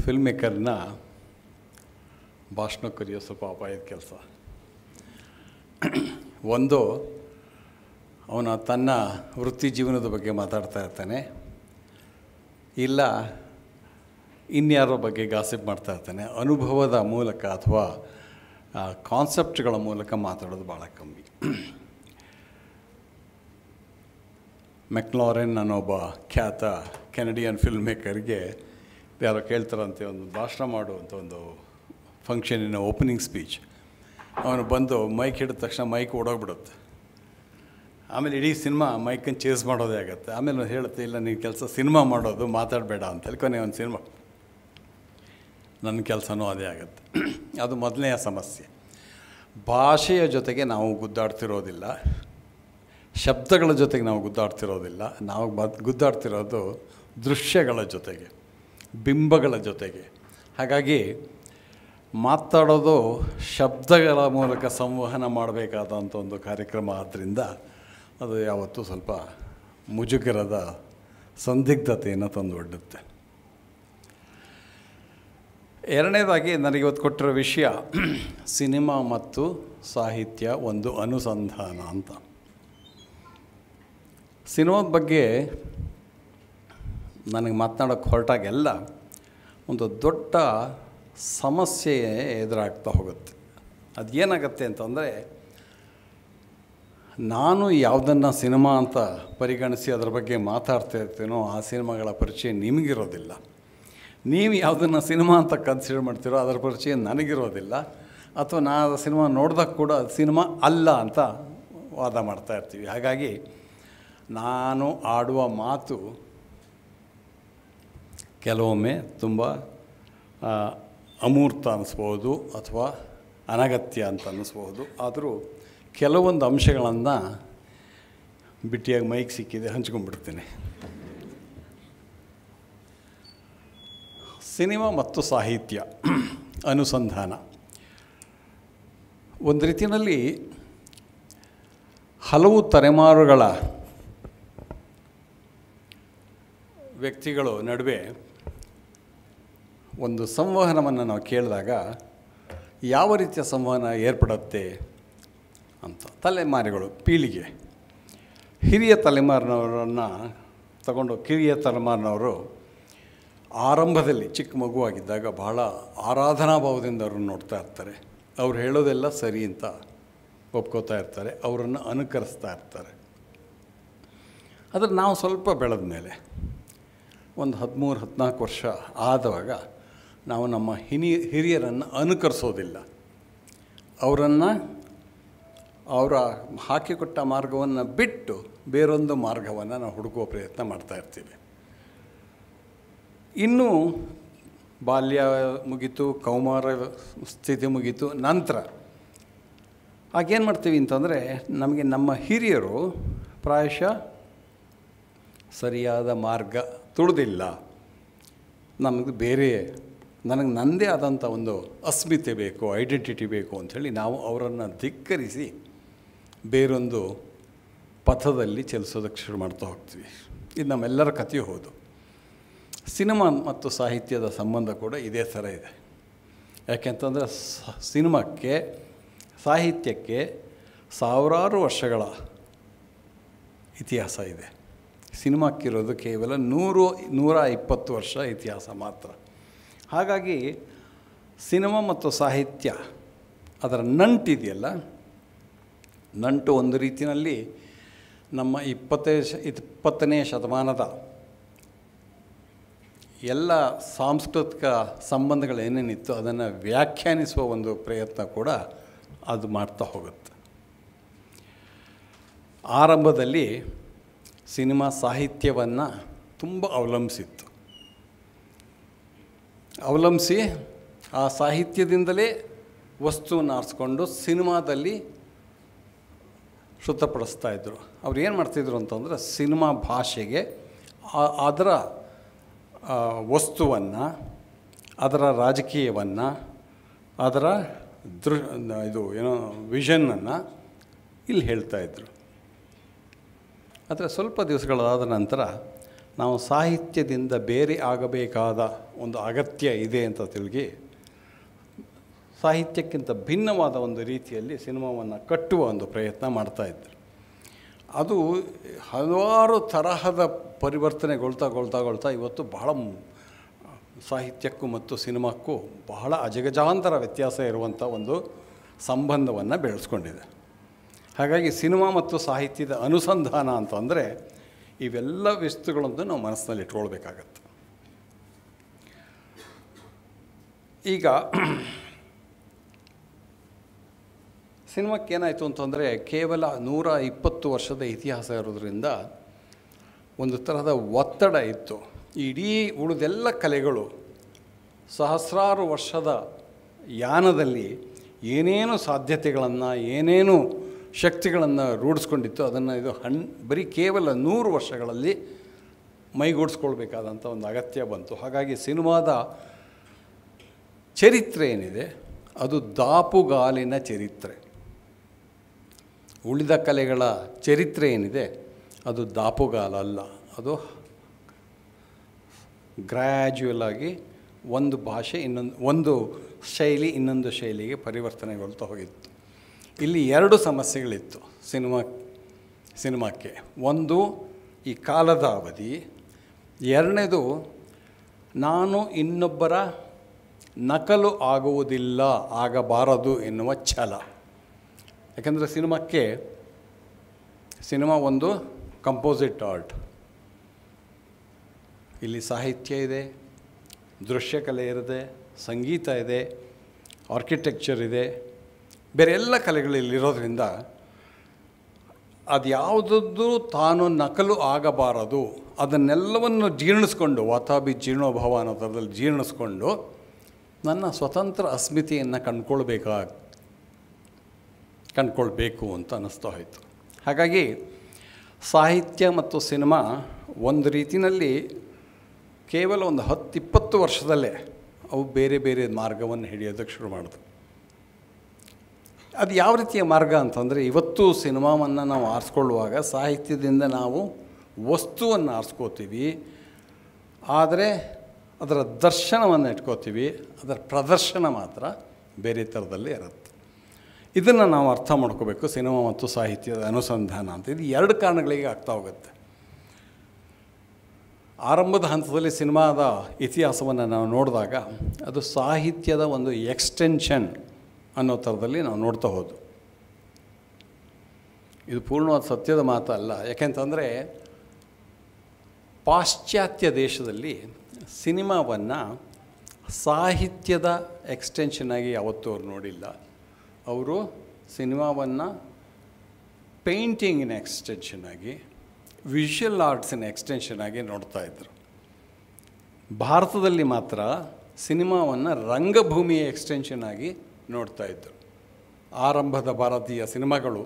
film ಮೇಕರ್ನ ಭಾಷಣ ಕರೆಯೋ ಸ್ವಲ್ಪ ಅಪಾಯದ ಕೆಲಸ ಒಂದು ಅವನ ತನ್ನ ವೃತ್ತಿ ಜೀವನದ ಬಗ್ಗೆ ಮಾತಾಡ್ತಾ ಇರ್ತಾನೆ ಇಲ್ಲ ಇನ್ಯಾರೋ ಬಗ್ಗೆ ಗಾಸಿಪ್ ಮಾಡ್ತಾ ಇರ್ತಾನೆ ಅನುಭವದ ಮೂಲಕ ಅಥವಾ ಕಾನ್ಸೆಪ್ಟ್ಗಳ ಮೂಲಕ ಮಾತಾಡೋದು ಭಾಳ ಕಮ್ಮಿ ಮೆಕ್ಲಾರೆನ್ ಅನ್ನೋ ಒಬ್ಬ ಖ್ಯಾತ ಕೆನಡಿಯನ್ ಫಿಲ್ಮ್ ಮೇಕರ್ಗೆ ಯಾರೋ ಕೇಳ್ತಾರಂತೆ ಒಂದು ಭಾಷಣ ಮಾಡುವಂಥ ಒಂದು ಫಂಕ್ಷನಿನ ಓಪನಿಂಗ್ ಸ್ಪೀಚ್ ಅವನು ಬಂದು ಮೈಕ್ ಹಿಡಿದ ತಕ್ಷಣ ಮೈಕ್ ಓಡೋಗ್ಬಿಡುತ್ತೆ ಆಮೇಲೆ ಇಡೀ ಸಿನಿಮಾ ಮೈಕನ್ನು ಚೇಸ್ ಮಾಡೋದೇ ಆಗುತ್ತೆ ಆಮೇಲೆ ಅವ್ನು ಹೇಳುತ್ತೆ ಇಲ್ಲ ನೀನು ಕೆಲಸ ಸಿನಿಮಾ ಮಾಡೋದು ಮಾತಾಡಬೇಡ ಅಂತೇಳಿ ಕೊನೆ ಒಂದು ಸಿನಿಮಾ ನನ್ನ ಕೆಲಸನೂ ಅದೇ ಆಗುತ್ತೆ ಅದು ಮೊದಲನೆಯ ಸಮಸ್ಯೆ ಭಾಷೆಯ ಜೊತೆಗೆ ನಾವು ಗುದ್ದಾಡ್ತಿರೋದಿಲ್ಲ ಶಬ್ದಗಳ ಜೊತೆಗೆ ನಾವು ಗುದ್ದಾಡ್ತಿರೋದಿಲ್ಲ ನಾವು ಬದ್ ಗುದ್ದಾಡ್ತಿರೋದು ದೃಶ್ಯಗಳ ಜೊತೆಗೆ ಬಿಂಬಗಳ ಜೊತೆಗೆ ಹಾಗಾಗಿ ಮಾತಾಡೋದು ಶಬ್ದಗಳ ಮೂಲಕ ಸಂವಹನ ಮಾಡಬೇಕಾದಂಥ ಒಂದು ಕಾರ್ಯಕ್ರಮ ಆದ್ದರಿಂದ ಅದು ಯಾವತ್ತೂ ಸ್ವಲ್ಪ ಮುಜುಗರದ ಸಂದಿಗ್ಧತೆಯನ್ನು ತಂದುೊಡ್ಡುತ್ತೆ ಎರಡನೇದಾಗಿ ನನಗಿವತ್ತು ಕೊಟ್ಟಿರೋ ವಿಷಯ ಸಿನಿಮಾ ಮತ್ತು ಸಾಹಿತ್ಯ ಒಂದು ಅನುಸಂಧಾನ ಅಂತ ಸಿನಿಮಾದ ಬಗ್ಗೆ ನನಗೆ ಮಾತನಾಡೋಕ್ಕೆ ಹೊರಟಾಗೆಲ್ಲ ಒಂದು ದೊಡ್ಡ ಸಮಸ್ಯೆ ಎದುರಾಗ್ತಾ ಹೋಗುತ್ತೆ ಅದು ಏನಾಗತ್ತೆ ಅಂತಂದರೆ ನಾನು ಯಾವುದನ್ನು ಸಿನಿಮಾ ಅಂತ ಪರಿಗಣಿಸಿ ಅದರ ಬಗ್ಗೆ ಮಾತಾಡ್ತಾ ಇರ್ತೀನೋ ಆ ಸಿನಿಮಾಗಳ ಪರಿಚಯ ನಿಮಗಿರೋದಿಲ್ಲ ನೀವು ಯಾವುದನ್ನು ಸಿನಿಮಾ ಅಂತ ಕನ್ಸಿಡರ್ ಮಾಡ್ತೀರೋ ಅದರ ಪರಿಚಯ ನನಗಿರೋದಿಲ್ಲ ಅಥವಾ ನಾ ಆ ಸಿನಿಮಾ ನೋಡಿದಾಗ ಕೂಡ ಅದು ಸಿನಿಮಾ ಅಲ್ಲ ಅಂತ ವಾದ ಮಾಡ್ತಾ ಇರ್ತೀವಿ ಹಾಗಾಗಿ ನಾನು ಆಡುವ ಮಾತು ಕೆಲವೊಮ್ಮೆ ತುಂಬ ಅಮೂರ್ತ ಅನ್ನಿಸ್ಬೋದು ಅಥವಾ ಅನಗತ್ಯ ಅಂತ ಅನ್ನಿಸ್ಬೋದು ಆದರೂ ಕೆಲವೊಂದು ಅಂಶಗಳನ್ನು ಬಿಟ್ಟಿಯಾಗಿ ಮೈಕ್ ಸಿಕ್ಕಿದೆ ಹಂಚ್ಕೊಂಡ್ಬಿಡ್ತೀನಿ ಸಿನಿಮಾ ಮತ್ತು ಸಾಹಿತ್ಯ ಅನುಸಂಧಾನ ಒಂದು ರೀತಿಯಲ್ಲಿ ಹಲವು ತಲೆಮಾರುಗಳ ವ್ಯಕ್ತಿಗಳು ನಡುವೆ ಒಂದು ಸಂವಹನವನ್ನು ನಾವು ಕೇಳಿದಾಗ ಯಾವ ರೀತಿಯ ಸಂವಹನ ಏರ್ಪಡುತ್ತೆ ಅಂತ ತಲೆಮಾರುಗಳು ಪೀಳಿಗೆ ಹಿರಿಯ ತಲೆಮಾರಿನವರನ್ನು ತಗೊಂಡು ಕಿರಿಯ ತಲೆಮಾರಿನವರು ಆರಂಭದಲ್ಲಿ ಚಿಕ್ಕ ಮಗುವಾಗಿದ್ದಾಗ ಬಹಳ ಆರಾಧನಾ ಭಾವದಿಂದ ಅವ್ರನ್ನ ನೋಡ್ತಾ ಇರ್ತಾರೆ ಅವ್ರು ಹೇಳೋದೆಲ್ಲ ಸರಿ ಅಂತ ಒಪ್ಕೋತಾ ಇರ್ತಾರೆ ಅವರನ್ನು ಅನುಕರಿಸ್ತಾ ಇರ್ತಾರೆ ಆದರೆ ನಾವು ಸ್ವಲ್ಪ ಬೆಳೆದ ಮೇಲೆ ಒಂದು ಹದಿಮೂರು ಹದಿನಾಲ್ಕು ವರ್ಷ ಆದವಾಗ ನಾವು ನಮ್ಮ ಹಿನಿ ಹಿರಿಯರನ್ನು ಅನುಕರಿಸೋದಿಲ್ಲ ಅವರನ್ನು ಅವರ ಹಾಕಿಕೊಟ್ಟ ಮಾರ್ಗವನ್ನು ಬಿಟ್ಟು ಬೇರೊಂದು ಮಾರ್ಗವನ್ನು ನಾವು ಹುಡುಕುವ ಪ್ರಯತ್ನ ಮಾಡ್ತಾ ಇರ್ತೀವಿ ಇನ್ನು ಬಾಲ್ಯ ಮುಗೀತು ಕೌಮಾರ ಸ್ಥಿತಿ ಮುಗೀತು ನಂತರ ಆಗೇನು ಮಾಡ್ತೀವಿ ಅಂತಂದರೆ ನಮಗೆ ನಮ್ಮ ಹಿರಿಯರು ಪ್ರಾಯಶಃ ಸರಿಯಾದ ಮಾರ್ಗ ತುಳಿದಿಲ್ಲ ನಮಗೆ ಬೇರೆ ನನಗೆ ನನ್ನದೇ ಆದಂಥ ಒಂದು ಅಸ್ಮಿತೆ ಬೇಕು ಐಡೆಂಟಿಟಿ ಬೇಕು ಅಂಥೇಳಿ ನಾವು ಅವರನ್ನು ಧಿಕ್ಕರಿಸಿ ಬೇರೊಂದು ಪಥದಲ್ಲಿ ಚಲಿಸೋದಕ್ಕೆ ಶುರು ಮಾಡ್ತಾ ಹೋಗ್ತೀವಿ ಇದು ನಮ್ಮೆಲ್ಲರ ಕಥೆಯೂ ಹೌದು ಸಿನಿಮಾ ಮತ್ತು ಸಾಹಿತ್ಯದ ಸಂಬಂಧ ಕೂಡ ಇದೇ ಥರ ಇದೆ ಯಾಕೆಂತಂದರೆ ಸಿನಿಮಾಕ್ಕೆ ಸಾಹಿತ್ಯಕ್ಕೆ ಸಾವಿರಾರು ವರ್ಷಗಳ ಇತಿಹಾಸ ಇದೆ ಸಿನಿಮಾಕ್ಕಿರೋದು ಕೇವಲ ನೂರು ನೂರ ಇಪ್ಪತ್ತು ವರ್ಷ ಇತಿಹಾಸ ಮಾತ್ರ ಹಾಗಾಗಿ ಸಿನಿಮಾ ಮತ್ತು ಸಾಹಿತ್ಯ ಅದರ ನಂಟಿದೆಯಲ್ಲ ನಂಟು ಒಂದು ರೀತಿಯಲ್ಲಿ ನಮ್ಮ ಇಪ್ಪತ್ತೇ ಶ ಇಪ್ಪತ್ತನೇ ಶತಮಾನದ ಎಲ್ಲ ಸಾಂಸ್ಕೃತಿಕ ಸಂಬಂಧಗಳೇನೇನಿತ್ತು ಅದನ್ನು ವ್ಯಾಖ್ಯಾನಿಸುವ ಒಂದು ಪ್ರಯತ್ನ ಕೂಡ ಅದು ಮಾಡ್ತಾ ಹೋಗುತ್ತೆ ಆರಂಭದಲ್ಲಿ ಸಿನಿಮಾ ಸಾಹಿತ್ಯವನ್ನು ತುಂಬ ಅವಲಂಬಿಸಿತ್ತು ಅವಲಂಬಿಸಿ ಆ ಸಾಹಿತ್ಯದಿಂದಲೇ ವಸ್ತುವನ್ನು ಆರಿಸ್ಕೊಂಡು ಸಿನಿಮಾದಲ್ಲಿ ಶುದ್ಧಪಡಿಸ್ತಾ ಇದ್ದರು ಅವ್ರು ಏನು ಮಾಡ್ತಿದ್ರು ಅಂತಂದರೆ ಸಿನಿಮಾ ಭಾಷೆಗೆ ಅದರ ವಸ್ತುವನ್ನು ಅದರ ರಾಜಕೀಯವನ್ನು ಅದರ ದೃ ಇದು ಏನೋ ವಿಷನ್ನನ್ನು ಇಲ್ಲಿ ಹೇಳ್ತಾಯಿದ್ರು ಆದರೆ ಸ್ವಲ್ಪ ದಿವಸಗಳಾದ ನಂತರ ನಾವು ಸಾಹಿತ್ಯದಿಂದ ಬೇರೆ ಆಗಬೇಕಾದ ಒಂದು ಅಗತ್ಯ ಇದೆ ಅಂತ ತಿಳ್ಗಿ ಸಾಹಿತ್ಯಕ್ಕಿಂತ ಭಿನ್ನವಾದ ಒಂದು ರೀತಿಯಲ್ಲಿ ಸಿನಿಮಾವನ್ನು ಕಟ್ಟುವ ಒಂದು ಪ್ರಯತ್ನ ಮಾಡ್ತಾಯಿದ್ರು ಅದು ಹಲವಾರು ತರಹದ ಪರಿವರ್ತನೆಗೊಳ್ತಾಗೊಳ್ತಾಗೊಳ್ತಾ ಇವತ್ತು ಬಹಳ ಮ್- ಸಾಹಿತ್ಯಕ್ಕೂ ಮತ್ತು ಸಿನಿಮಾಕ್ಕೂ ಬಹಳ ಅಜಗಜಾಂತರ ವ್ಯತ್ಯಾಸ ಇರುವಂಥ ಒಂದು ಸಂಬಂಧವನ್ನು ಬೆಳೆಸ್ಕೊಂಡಿದೆ ಹಾಗಾಗಿ ಸಿನಿಮಾ ಮತ್ತು ಸಾಹಿತ್ಯದ ಅನುಸಂಧಾನ ಅಂತಂದರೆ ಇವೆಲ್ಲ ವಸ್ತುಗಳನ್ನು ನಾವು ಮನಸ್ಸಿನಲ್ಲಿ ಇಟ್ಕೊಳ್ಬೇಕಾಗತ್ತೆ ಈಗ ಸಿನಿಮಾಕ್ಕೆ ಏನಾಯಿತು ಅಂತಂದರೆ ಕೇವಲ ನೂರ ಇಪ್ಪತ್ತು ವರ್ಷದ ಇತಿಹಾಸ ಇರೋದ್ರಿಂದ ಒಂದು ತರಹದ ಒತ್ತಡ ಇತ್ತು ಇಡೀ ಉಳಿದೆಲ್ಲ ಕಲೆಗಳು ಸಹಸ್ರಾರು ವರ್ಷದ ಯಾನದಲ್ಲಿ ಏನೇನು ಸಾಧ್ಯತೆಗಳನ್ನು ಏನೇನು ಶಕ್ತಿಗಳನ್ನು ರೂಢಿಸ್ಕೊಂಡಿತ್ತು ಅದನ್ನು ಇದು ಹಣ್ ಬರೀ ಕೇವಲ ನೂರು ವರ್ಷಗಳಲ್ಲಿ ಮೈಗೂಡಿಸ್ಕೊಳ್ಬೇಕಾದಂಥ ಒಂದು ಅಗತ್ಯ ಬಂತು ಹಾಗಾಗಿ ಸಿನಿಮಾದ ಚರಿತ್ರೆ ಏನಿದೆ ಅದು ದಾಪುಗಾಲಿನ ಚರಿತ್ರೆ ಉಳಿದ ಕಲೆಗಳ ಚರಿತ್ರೆ ಏನಿದೆ ಅದು ದಾಪುಗಾಲ ಅಲ್ಲ ಅದು ಗ್ರ್ಯಾಜುವಲ್ ಆಗಿ ಒಂದು ಭಾಷೆ ಇನ್ನೊಂದು ಒಂದು ಶೈಲಿ ಇನ್ನೊಂದು ಶೈಲಿಗೆ ಪರಿವರ್ತನೆಗೊಳ್ತಾ ಹೋಗಿತ್ತು ಇಲ್ಲಿ ಎರಡು ಸಮಸ್ಯೆಗಳಿತ್ತು ಸಿನಿಮಾ ಸಿನಿಮಾಕ್ಕೆ ಒಂದು ಈ ಕಾಲದ ಅವಧಿ ಎರಡನೇದು ನಾನು ಇನ್ನೊಬ್ಬರ ನಕಲು ಆಗುವುದಿಲ್ಲ ಆಗಬಾರದು ಎನ್ನುವ ಛಲ ಯಾಕಂದರೆ ಸಿನಿಮಾಕ್ಕೆ ಸಿನಿಮಾ ಒಂದು ಕಂಪೋಸಿಟ್ ಆರ್ಟ್ ಇಲ್ಲಿ ಸಾಹಿತ್ಯ ಇದೆ ದೃಶ್ಯಕಲೆ ಇದೆ ಸಂಗೀತ ಇದೆ ಆರ್ಕಿಟೆಕ್ಚರ್ ಇದೆ ಬೇರೆ ಎಲ್ಲ ಕಲೆಗಳು ಇಲ್ಲಿರೋದ್ರಿಂದ ಅದು ಯಾವುದದ್ದು ತಾನು ನಕಲು ಆಗಬಾರದು ಅದನ್ನೆಲ್ಲವನ್ನು ಜೀರ್ಣಿಸ್ಕೊಂಡು ವಾತಾಬಿ ಜೀರ್ಣೋಭವ ಅನ್ನೋ ಥರದಲ್ಲಿ ಜೀರ್ಣಿಸ್ಕೊಂಡು ನನ್ನ ಸ್ವತಂತ್ರ ಅಸ್ಮಿತೆಯನ್ನು ಕಂಡ್ಕೊಳ್ಬೇಕಾ ಕಂಡ್ಕೊಳ್ಬೇಕು ಅಂತ ಅನ್ನಿಸ್ತಾ ಹೋಯಿತು ಹಾಗಾಗಿ ಸಾಹಿತ್ಯ ಮತ್ತು ಸಿನಿಮಾ ಒಂದು ರೀತಿಯಲ್ಲಿ ಕೇವಲ ಒಂದು ಹತ್ತಿಪ್ಪತ್ತು ವರ್ಷದಲ್ಲೇ ಅವು ಬೇರೆ ಬೇರೆ ಮಾರ್ಗವನ್ನು ಹಿಡಿಯೋದಕ್ಕೆ ಶುರು ಮಾಡಿದ್ರು ಅದು ಯಾವ ರೀತಿಯ ಮಾರ್ಗ ಅಂತಂದರೆ ಇವತ್ತು ಸಿನಿಮಾವನ್ನು ನಾವು ಆರಿಸ್ಕೊಳ್ಳುವಾಗ ಸಾಹಿತ್ಯದಿಂದ ನಾವು ವಸ್ತುವನ್ನು ಆರಿಸ್ಕೋತೀವಿ ಆದರೆ ಅದರ ದರ್ಶನವನ್ನು ಇಟ್ಕೋತೀವಿ ಅದರ ಪ್ರದರ್ಶನ ಮಾತ್ರ ಬೇರೆ ಥರದಲ್ಲಿ ಇರುತ್ತೆ ಇದನ್ನು ನಾವು ಅರ್ಥ ಮಾಡ್ಕೋಬೇಕು ಸಿನಿಮಾ ಮತ್ತು ಸಾಹಿತ್ಯದ ಅನುಸಂಧಾನ ಅಂತ ಇದು ಎರಡು ಕಾರಣಗಳಿಗೆ ಆಗ್ತಾ ಹೋಗುತ್ತೆ ಆರಂಭದ ಹಂತದಲ್ಲಿ ಸಿನಿಮಾದ ಇತಿಹಾಸವನ್ನು ನಾವು ನೋಡಿದಾಗ ಅದು ಸಾಹಿತ್ಯದ ಒಂದು ಎಕ್ಸ್ಟೆನ್ಷನ್ ಅನ್ನೋ ಥರದಲ್ಲಿ ನಾವು ನೋಡ್ತಾ ಹೋದ್ವು ಇದು ಪೂರ್ಣವಾದ ಸತ್ಯದ ಮಾತಲ್ಲ ಯಾಕೆಂತಂದರೆ ಪಾಶ್ಚಾತ್ಯ ದೇಶದಲ್ಲಿ ಸಿನಿಮಾವನ್ನು ಸಾಹಿತ್ಯದ ಎಕ್ಸ್ಟೆನ್ಷನ್ ಆಗಿ ಯಾವತ್ತೂ ಅವ್ರು ನೋಡಿಲ್ಲ ಅವರು ಸಿನಿಮಾವನ್ನು ಪೇಂಟಿಂಗಿನ ಎಕ್ಸ್ಟೆನ್ಷನ್ ಆಗಿ ವಿಷುವಲ್ ಆರ್ಟ್ಸಿನ ಎಕ್ಸ್ಟೆನ್ಷನ್ ಆಗಿ ನೋಡ್ತಾ ಇದ್ದರು ಭಾರತದಲ್ಲಿ ಮಾತ್ರ ಸಿನಿಮಾವನ್ನು ರಂಗಭೂಮಿಯ ಎಕ್ಸ್ಟೆನ್ಷನ್ ಆಗಿ ನೋಡ್ತಾ ಇದ್ದರು ಆರಂಭದ ಭಾರತೀಯ ಸಿನಿಮಾಗಳು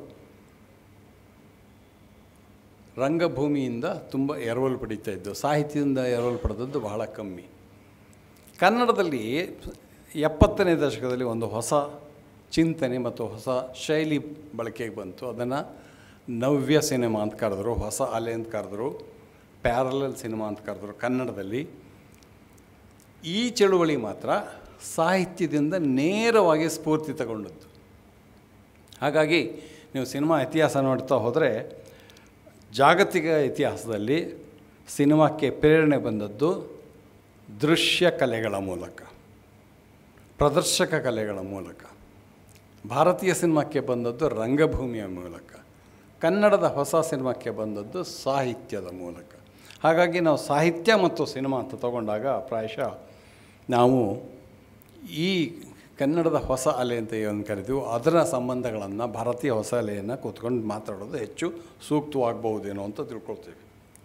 ರಂಗಭೂಮಿಯಿಂದ ತುಂಬ ಎರವಲು ಪಡೀತಾ ಇದ್ದವು ಸಾಹಿತ್ಯದಿಂದ ಎರವಲು ಪಡೆದದ್ದು ಬಹಳ ಕಮ್ಮಿ ಕನ್ನಡದಲ್ಲಿ ಎಪ್ಪತ್ತನೇ ದಶಕದಲ್ಲಿ ಒಂದು ಹೊಸ ಚಿಂತನೆ ಮತ್ತು ಹೊಸ ಶೈಲಿ ಬಳಕೆಗೆ ಬಂತು ಅದನ್ನು ನವ್ಯ ಸಿನಿಮಾ ಅಂತ ಕರೆದ್ರು ಹೊಸ ಅಲೆ ಅಂತ ಕರೆದ್ರು ಪ್ಯಾರಲಲ್ ಸಿನಿಮಾ ಅಂತ ಕರೆದ್ರು ಕನ್ನಡದಲ್ಲಿ ಈ ಚಳುವಳಿ ಮಾತ್ರ ಸಾಹಿತ್ಯದಿಂದ ನೇರವಾಗಿ ಸ್ಫೂರ್ತಿ ತಗೊಂಡದ್ದು ಹಾಗಾಗಿ ನೀವು ಸಿನಿಮಾ ಇತಿಹಾಸ ನೋಡ್ತಾ ಹೋದರೆ ಜಾಗತಿಕ ಇತಿಹಾಸದಲ್ಲಿ ಸಿನಿಮಾಕ್ಕೆ ಪ್ರೇರಣೆ ಬಂದದ್ದು ದೃಶ್ಯ ಕಲೆಗಳ ಮೂಲಕ ಪ್ರದರ್ಶಕ ಕಲೆಗಳ ಮೂಲಕ ಭಾರತೀಯ ಸಿನಿಮಾಕ್ಕೆ ಬಂದದ್ದು ರಂಗಭೂಮಿಯ ಮೂಲಕ ಕನ್ನಡದ ಹೊಸ ಸಿನಿಮಾಕ್ಕೆ ಬಂದದ್ದು ಸಾಹಿತ್ಯದ ಮೂಲಕ ಹಾಗಾಗಿ ನಾವು ಸಾಹಿತ್ಯ ಮತ್ತು ಸಿನಿಮಾ ಅಂತ ತಗೊಂಡಾಗ ಪ್ರಾಯಶಃ ನಾವು ಈ ಕನ್ನಡದ ಹೊಸ ಅಲೆ ಅಂತ ಏನು ಕರಿತೀವೋ ಅದರ ಸಂಬಂಧಗಳನ್ನು ಭಾರತೀಯ ಹೊಸ ಅಲೆಯನ್ನು ಕೂತ್ಕೊಂಡು ಮಾತಾಡೋದು ಹೆಚ್ಚು ಸೂಕ್ತವಾಗಬಹುದೇನೋ ಅಂತ ತಿಳ್ಕೊಳ್ತೀವಿ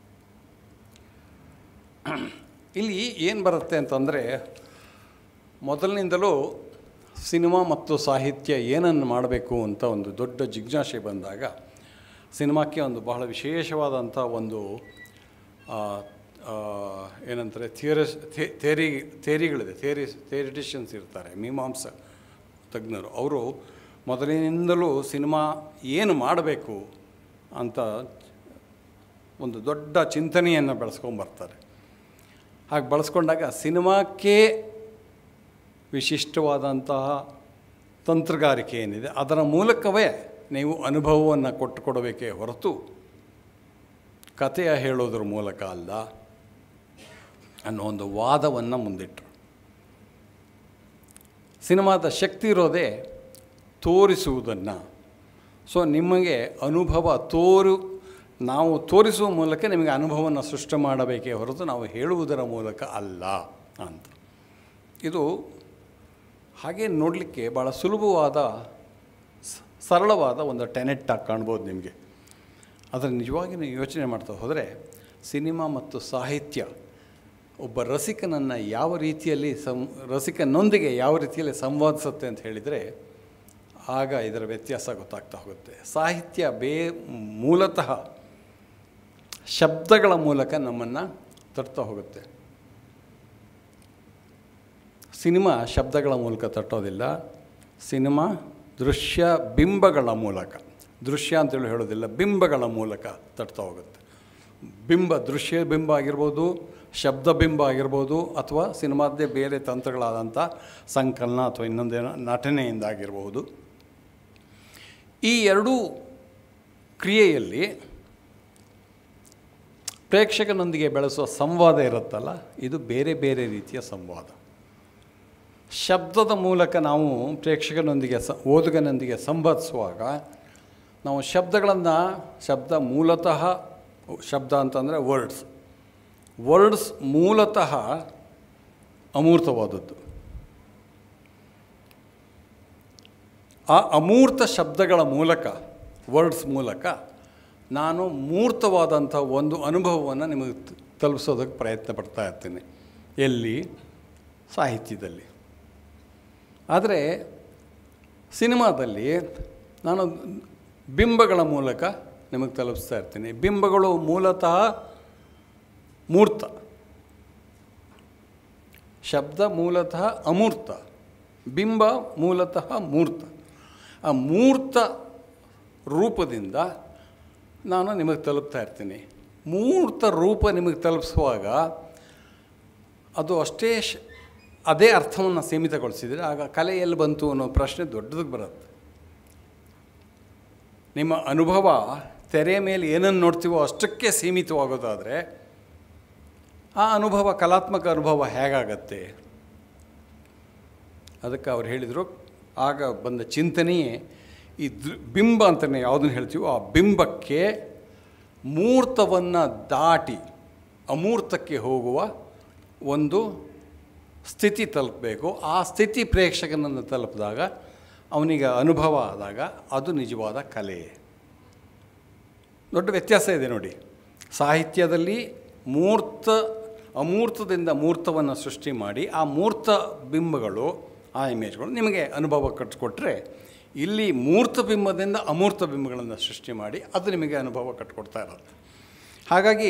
ಇಲ್ಲಿ ಏನು ಬರುತ್ತೆ ಅಂತಂದರೆ ಮೊದಲಿನಿಂದಲೂ ಸಿನಿಮಾ ಮತ್ತು ಸಾಹಿತ್ಯ ಏನನ್ನು ಮಾಡಬೇಕು ಅಂತ ಒಂದು ದೊಡ್ಡ ಜಿಜ್ಞಾಸೆ ಬಂದಾಗ ಸಿನಿಮಾಕ್ಕೆ ಒಂದು ಬಹಳ ವಿಶೇಷವಾದಂಥ ಒಂದು ಆ, ಆ, ಏನಂತಾರೆ ಥಿಯರಸ್ ಥೇರಿ ಥೇರಿಗಳಿದೆ ಥೇರಿ ಥೇರಿಟಿಷನ್ಸ್ ಇರ್ತಾರೆ ಮೀಮಾಂಸ ತಜ್ಞರು ಅವರು ಮೊದಲಿನಿಂದಲೂ ಸಿನಿಮಾ ಏನು ಮಾಡಬೇಕು ಅಂತ ಒಂದು ದೊಡ್ಡ ಚಿಂತನೆಯನ್ನು ಬೆಳೆಸ್ಕೊಂಬರ್ತಾರೆ ಹಾಗೆ ಬಳಸ್ಕೊಂಡಾಗ ಸಿನಿಮಾಕ್ಕೆ ವಿಶಿಷ್ಟವಾದಂತಹ ತಂತ್ರಗಾರಿಕೆ ಏನಿದೆ ಅದರ ಮೂಲಕವೇ ನೀವು ಅನುಭವವನ್ನು ಕೊಟ್ಟು ಕೊಡಬೇಕೇ ಹೊರತು ಕಥೆಯ ಹೇಳೋದ್ರ ಮೂಲಕ ಅಲ್ಲ ಅನ್ನೋ ಒಂದು ವಾದವನ್ನು ಮುಂದಿಟ್ಟರು ಸಿನಿಮಾದ ಶಕ್ತಿ ಇರೋದೇ ತೋರಿಸುವುದನ್ನು ಸೊ ನಿಮಗೆ ಅನುಭವ ತೋರು ನಾವು ತೋರಿಸುವ ಮೂಲಕ ನಿಮಗೆ ಅನುಭವವನ್ನು ಸೃಷ್ಟಿ ಮಾಡಬೇಕೇ ಹೊರತು ನಾವು ಹೇಳುವುದರ ಮೂಲಕ ಅಲ್ಲ ಅಂತ ಇದು ಹಾಗೆ ನೋಡಲಿಕ್ಕೆ ಭಾಳ ಸುಲಭವಾದ ಸ- ಸರಳವಾದ ಒಂದು ಟೆನೆಟ್ ಆಗಿ ಕಾಣ್ಬೋದು ನಿಮಗೆ ಅದರ ನಿಜವಾಗಿ ನೀವು ಯೋಚನೆ ಮಾಡ್ತಾ ಹೋದರೆ ಸಿನಿಮಾ ಮತ್ತು ಸಾಹಿತ್ಯ ಒಬ್ಬ ರಸಿಕನನ್ನು ಯಾವ ರೀತಿಯಲ್ಲಿ ಸಂ ರಸಿಕನೊಂದಿಗೆ ಯಾವ ರೀತಿಯಲ್ಲಿ ಸಂವಾದಿಸುತ್ತೆ ಅಂತ ಹೇಳಿದರೆ ಆಗ ಇದರ ವ್ಯತ್ಯಾಸ ಗೊತ್ತಾಗ್ತಾ ಹೋಗುತ್ತೆ ಸಾಹಿತ್ಯ ಬೇ ಮೂಲತಃ ಶಬ್ದಗಳ ಮೂಲಕ ನಮ್ಮನ್ನು ತಟ್ತಾ ಹೋಗುತ್ತೆ ಸಿನಿಮಾ ಶಬ್ದಗಳ ಮೂಲಕ ತಟ್ಟೋದಿಲ್ಲ ಸಿನಿಮಾ ದೃಶ್ಯ ಬಿಂಬಗಳ ಮೂಲಕ ದೃಶ್ಯ ಅಂತೇಳಿ ಹೇಳೋದಿಲ್ಲ ಬಿಂಬಗಳ ಮೂಲಕ ತಟ್ತಾ ಹೋಗುತ್ತೆ ಬಿಂಬ ದೃಶ್ಯ ಬಿಂಬ ಆಗಿರ್ಬೋದು ಶಬ್ದ ಬಿಂಬ ಆಗಿರ್ಬೋದು ಅಥವಾ ಸಿನಿಮಾದ್ದೇ ಬೇರೆ ತಂತ್ರಗಳಾದಂಥ ಸಂಕಲನ ಅಥವಾ ಇನ್ನೊಂದೇನೋ ನಟನೆಯಿಂದ ಆಗಿರ್ಬೋದು ಈ ಎರಡೂ ಕ್ರಿಯೆಯಲ್ಲಿ ಪ್ರೇಕ್ಷಕನೊಂದಿಗೆ ಬೆಳೆಸುವ ಸಂವಾದ ಇರುತ್ತಲ್ಲ ಇದು ಬೇರೆ ಬೇರೆ ರೀತಿಯ ಸಂವಾದ ಶಬ್ದದ ಮೂಲಕ ನಾವು ಪ್ರೇಕ್ಷಕನೊಂದಿಗೆ ಸ ಓದುಗನೊಂದಿಗೆ ಸಂವಾದಿಸುವಾಗ ನಾವು ಶಬ್ದಗಳನ್ನು ಶಬ್ದ ಮೂಲತಃ ಶಬ್ದ ಅಂತಂದರೆ ವರ್ಡ್ಸ್ ವರ್ಡ್ಸ್ ಮೂಲತಃ ಅಮೂರ್ತವಾದದ್ದು ಆ ಅಮೂರ್ತ ಶಬ್ದಗಳ ಮೂಲಕ ವರ್ಡ್ಸ್ ಮೂಲಕ ನಾನು ಮೂರ್ತವಾದಂಥ ಒಂದು ಅನುಭವವನ್ನು ನಿಮಗೆ ತ- ತಲುಪಿಸೋದಕ್ಕೆ ಪ್ರಯತ್ನ ಪಡ್ತಾ ಇರ್ತೀನಿ ಎಲ್ಲಿ ಸಾಹಿತ್ಯದಲ್ಲಿ ಆದರೆ ಸಿನಿಮಾದಲ್ಲಿ ನಾನು ಬಿಂಬಗಳ ಮೂಲಕ ನಿಮಗೆ ತಲುಪಿಸ್ತಾ ಇರ್ತೀನಿ ಬಿಂಬಗಳು ಮೂಲತಃ ಮೂರ್ತ ಶಬ್ದ ಮೂಲತಃ ಅಮೂರ್ತ ಬಿಂಬ ಮೂಲತಃ ಮೂರ್ತ ಆ ಮೂರ್ತ ರೂಪದಿಂದ ನಾನು ನಿಮಗೆ ತಲುಪ್ತಾ ಇರ್ತೀನಿ ಮೂರ್ತ ರೂಪ ನಿಮಗೆ ತಲುಪಿಸುವಾಗ ಅದು ಅಷ್ಟೇ ಶ ಅದೇ ಅರ್ಥವನ್ನು ಸೀಮಿತಗೊಳಿಸಿದರೆ ಆಗ ಕಲೆ ಎಲ್ಲಿ ಬಂತು ಅನ್ನೋ ಪ್ರಶ್ನೆ ದೊಡ್ಡದಕ್ಕೆ ಬರುತ್ತೆ ನಿಮ್ಮ ಅನುಭವ ತೆರೆ ಮೇಲೆ ಏನನ್ನು ನೋಡ್ತೀವೋ ಅಷ್ಟಕ್ಕೆ ಸೀಮಿತವಾಗೋದಾದರೆ ಆ ಅನುಭವ ಕಲಾತ್ಮಕ ಅನುಭವ ಹೇಗಾಗತ್ತೆ ಅದಕ್ಕೆ ಅವ್ರು ಹೇಳಿದರು ಆಗ ಬಂದ ಚಿಂತನೆಯೇ ಈ ದೃ ಬಿಂಬ ಅಂತಲೇ ಯಾವುದನ್ನು ಹೇಳ್ತೀವೋ ಆ ಬಿಂಬಕ್ಕೆ ಮೂರ್ತವನ್ನು ದಾಟಿ ಅಮೂರ್ತಕ್ಕೆ ಹೋಗುವ ಒಂದು ಸ್ಥಿತಿ ತಲುಪಬೇಕು ಆ ಸ್ಥಿತಿ ಪ್ರೇಕ್ಷಕನನ್ನು ತಲುಪಿದಾಗ ಅವನಿಗೆ ಅನುಭವ ಆದಾಗ ಅದು ನಿಜವಾದ ಕಲೆ ದೊಡ್ಡ ವ್ಯತ್ಯಾಸ ಇದೆ ನೋಡಿ ಸಾಹಿತ್ಯದಲ್ಲಿ ಮೂರ್ತ ಅಮೂರ್ತದಿಂದ ಮೂರ್ತವನ್ನು ಸೃಷ್ಟಿ ಮಾಡಿ ಆ ಮೂರ್ತ ಬಿಂಬಗಳು ಆ ಇಮೇಜ್ಗಳು ನಿಮಗೆ ಅನುಭವ ಕಟ್ಟಿಕೊಟ್ರೆ ಇಲ್ಲಿ ಮೂರ್ತ ಬಿಂಬದಿಂದ ಅಮೂರ್ತ ಬಿಂಬಗಳನ್ನು ಸೃಷ್ಟಿ ಮಾಡಿ ಅದು ನಿಮಗೆ ಅನುಭವ ಕಟ್ಟಿಕೊಡ್ತಾ ಇರುತ್ತೆ ಹಾಗಾಗಿ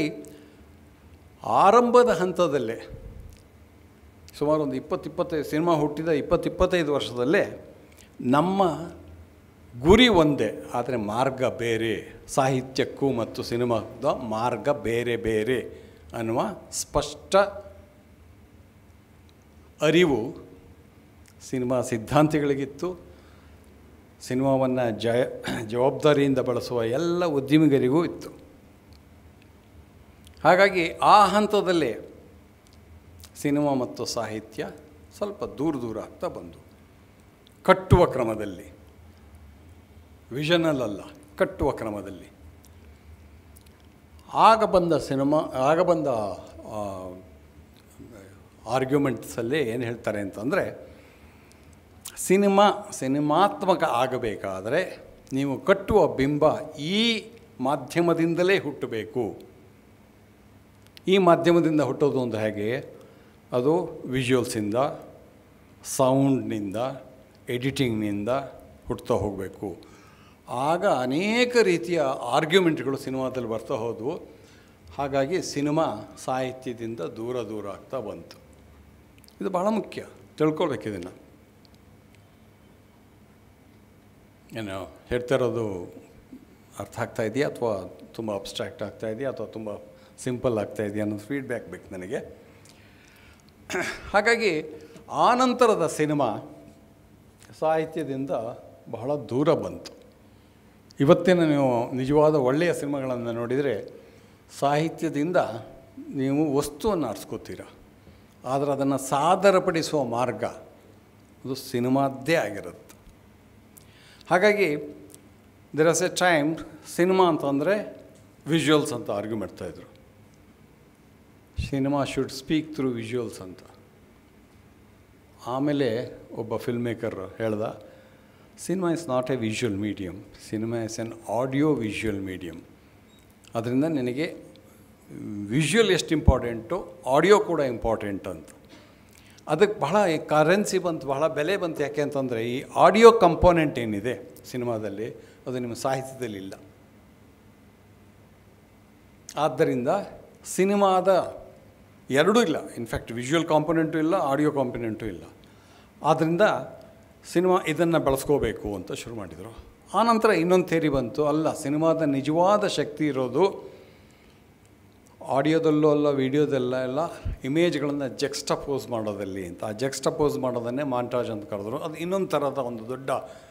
ಆರಂಭದ ಹಂತದಲ್ಲೇ ಸುಮಾರು ಒಂದು ಇಪ್ಪತ್ತು ಇಪ್ಪತ್ತೈದು ಸಿನಿಮಾ ಹುಟ್ಟಿದ ಇಪ್ಪತ್ತು ಇಪ್ಪತ್ತೈದು ವರ್ಷದಲ್ಲೇ ನಮ್ಮ ಗುರಿ ಒಂದೇ ಆದರೆ ಮಾರ್ಗ ಬೇರೆ ಸಾಹಿತ್ಯಕ್ಕೂ ಮತ್ತು ಸಿನಿಮಾದ ಮಾರ್ಗ ಬೇರೆ ಬೇರೆ ಅನ್ನುವ ಸ್ಪಷ್ಟ ಅರಿವು ಸಿನಿಮಾ ಸಿದ್ಧಾಂತಿಗಳಿಗಿತ್ತು ಸಿನಿಮಾವನ್ನು ಜಯ ಜವಾಬ್ದಾರಿಯಿಂದ ಬಳಸುವ ಎಲ್ಲ ಉದ್ಯಮಿಗರಿಗೂ ಇತ್ತು ಹಾಗಾಗಿ ಆ ಹಂತದಲ್ಲೇ ಸಿನಿಮಾ ಮತ್ತು ಸಾಹಿತ್ಯ ಸ್ವಲ್ಪ ದೂರ ದೂರ ಆಗ್ತಾ ಬಂದು ಕಟ್ಟುವ ಕ್ರಮದಲ್ಲಿ ವಿಷನಲ್ಲಲ್ಲ ಕಟ್ಟುವ ಕ್ರಮದಲ್ಲಿ ಆಗ ಬಂದ ಸಿನಿಮಾ ಆಗ ಬಂದ ಆರ್ಗ್ಯುಮೆಂಟ್ಸಲ್ಲಿ ಏನು ಹೇಳ್ತಾರೆ ಅಂತಂದರೆ ಸಿನಿಮಾ ಸಿನಿಮಾತ್ಮಕ ಆಗಬೇಕಾದರೆ ನೀವು ಕಟ್ಟುವ ಬಿಂಬ ಈ ಮಾಧ್ಯಮದಿಂದಲೇ ಹುಟ್ಟಬೇಕು ಈ ಮಾಧ್ಯಮದಿಂದ ಹುಟ್ಟೋದು ಒಂದು ಹೇಗೆ ಅದು ವಿಜುವಲ್ಸಿಂದ ಸೌಂಡ್ನಿಂದ ಎಡಿಟಿಂಗ್ನಿಂದ ಹುಟ್ತಾ ಹೋಗಬೇಕು ಆಗ ಅನೇಕ ರೀತಿಯ ಆರ್ಗ್ಯುಮೆಂಟ್ಗಳು ಸಿನಿಮಾದಲ್ಲಿ ಬರ್ತಾ ಹೋದವು ಹಾಗಾಗಿ ಸಿನಿಮಾ ಸಾಹಿತ್ಯದಿಂದ ದೂರ ದೂರ ಆಗ್ತಾ ಬಂತು ಇದು ಭಾಳ ಮುಖ್ಯ ತಿಳ್ಕೊಳ್ಬೇಕು ಇದನ್ನು ಏನು ಹೇಳ್ತಾ ಇರೋದು ಅರ್ಥ ಆಗ್ತಾ ಇದೆಯಾ ಅಥವಾ ತುಂಬ ಅಬ್ಸ್ಟ್ರಾಕ್ಟ್ ಆಗ್ತಾ ಇದೆಯಾ ಅಥವಾ ತುಂಬ ಸಿಂಪಲ್ ಆಗ್ತಾ ಇದೆಯಾ ಅನ್ನೋದು ಫೀಡ್ಬ್ಯಾಕ್ ಬೇಕು ನನಗೆ ಹಾಗಾಗಿ ಆನಂತರದ ಸಿನಿಮಾ ಸಾಹಿತ್ಯದಿಂದ ಬಹಳ ದೂರ ಬಂತು ಇವತ್ತಿನ ನೀವು ನಿಜವಾದ ಒಳ್ಳೆಯ ಸಿನಿಮಾಗಳನ್ನು ನೋಡಿದರೆ ಸಾಹಿತ್ಯದಿಂದ ನೀವು ವಸ್ತುವನ್ನು ಆರಿಸ್ಕೋತೀರ ಆದರೆ ಅದನ್ನು ಸಾದರಪಡಿಸುವ ಮಾರ್ಗ ಅದು ಸಿನಿಮಾದ್ದೇ ಆಗಿರುತ್ತೆ ಹಾಗಾಗಿ there was a time cinema ಅಂತಂದರೆ ವಿಜುವಲ್ಸ್ ಅಂತ ಆರ್ಗ್ಯೂ ಮಾಡ್ತಾಯಿದ್ರು cinema should speak through visuals ಅಂತ ಆಮೇಲೆ ಒಬ್ಬ ಫಿಲ್ಮ್ ಮೇಕರ್ ಹೇಳ್ದ cinema is not a visual medium cinema is an audio visual medium ಅದರಿಂದ ನಿನಗೆ ವಿಜುವಲ್ ಎಷ್ಟು ಇಂಪಾರ್ಟೆಂಟು ಆಡಿಯೋ ಕೂಡ ಇಂಪಾರ್ಟೆಂಟ್ ಅಂತ ಅದಕ್ಕೆ ಬಹಳ ಕರೆನ್ಸಿ ಬಂತು ಬಹಳ ಬೆಲೆ ಬಂತು ಯಾಕೆ ಅಂತಂದರೆ ಈ ಆಡಿಯೋ ಕಂಪೋನೆಂಟ್ ಏನಿದೆ ಸಿನಿಮಾದಲ್ಲಿ ಅದು ನಿಮ್ಮ ಸಾಹಿತ್ಯದಲ್ಲಿ ಇಲ್ಲ ಆದ್ದರಿಂದ ಸಿನಿಮಾದ ಎರಡೂ ಇಲ್ಲ ಇನ್ಫ್ಯಾಕ್ಟ್ ವಿಜುವಲ್ ಕಾಂಪೊನೆಂಟು ಇಲ್ಲ ಆಡಿಯೋ ಕಾಂಪೊನೆಂಟು ಇಲ್ಲ ಆದ್ದರಿಂದ ಸಿನಿಮಾ ಇದನ್ನು ಬೆಳೆಸ್ಕೋಬೇಕು ಅಂತ ಶುರು ಮಾಡಿದರು ಆನಂತರ ಇನ್ನೊಂದು ಥೇರಿ ಬಂತು ಅಲ್ಲ ಸಿನಿಮಾದ ನಿಜವಾದ ಶಕ್ತಿ ಇರೋದು ಆಡಿಯೋದಲ್ಲೂ ಅಲ್ಲ ವೀಡಿಯೋದಲ್ಲ ಎಲ್ಲ ಇಮೇಜ್ಗಳನ್ನು ಜೆಕ್ಸ್ಟಪೋಸ್ ಮಾಡೋದಲ್ಲಿ ಅಂತ ಆ ಜೆಕ್ಸ್ಟಪೋಸ್ ಮಾಡೋದನ್ನೇ ಮಾಂಟಾಜ್ ಅಂತ ಕರೆದ್ರು ಅದು ಇನ್ನೊಂದು ಥರದ ಒಂದು ದೊಡ್ಡ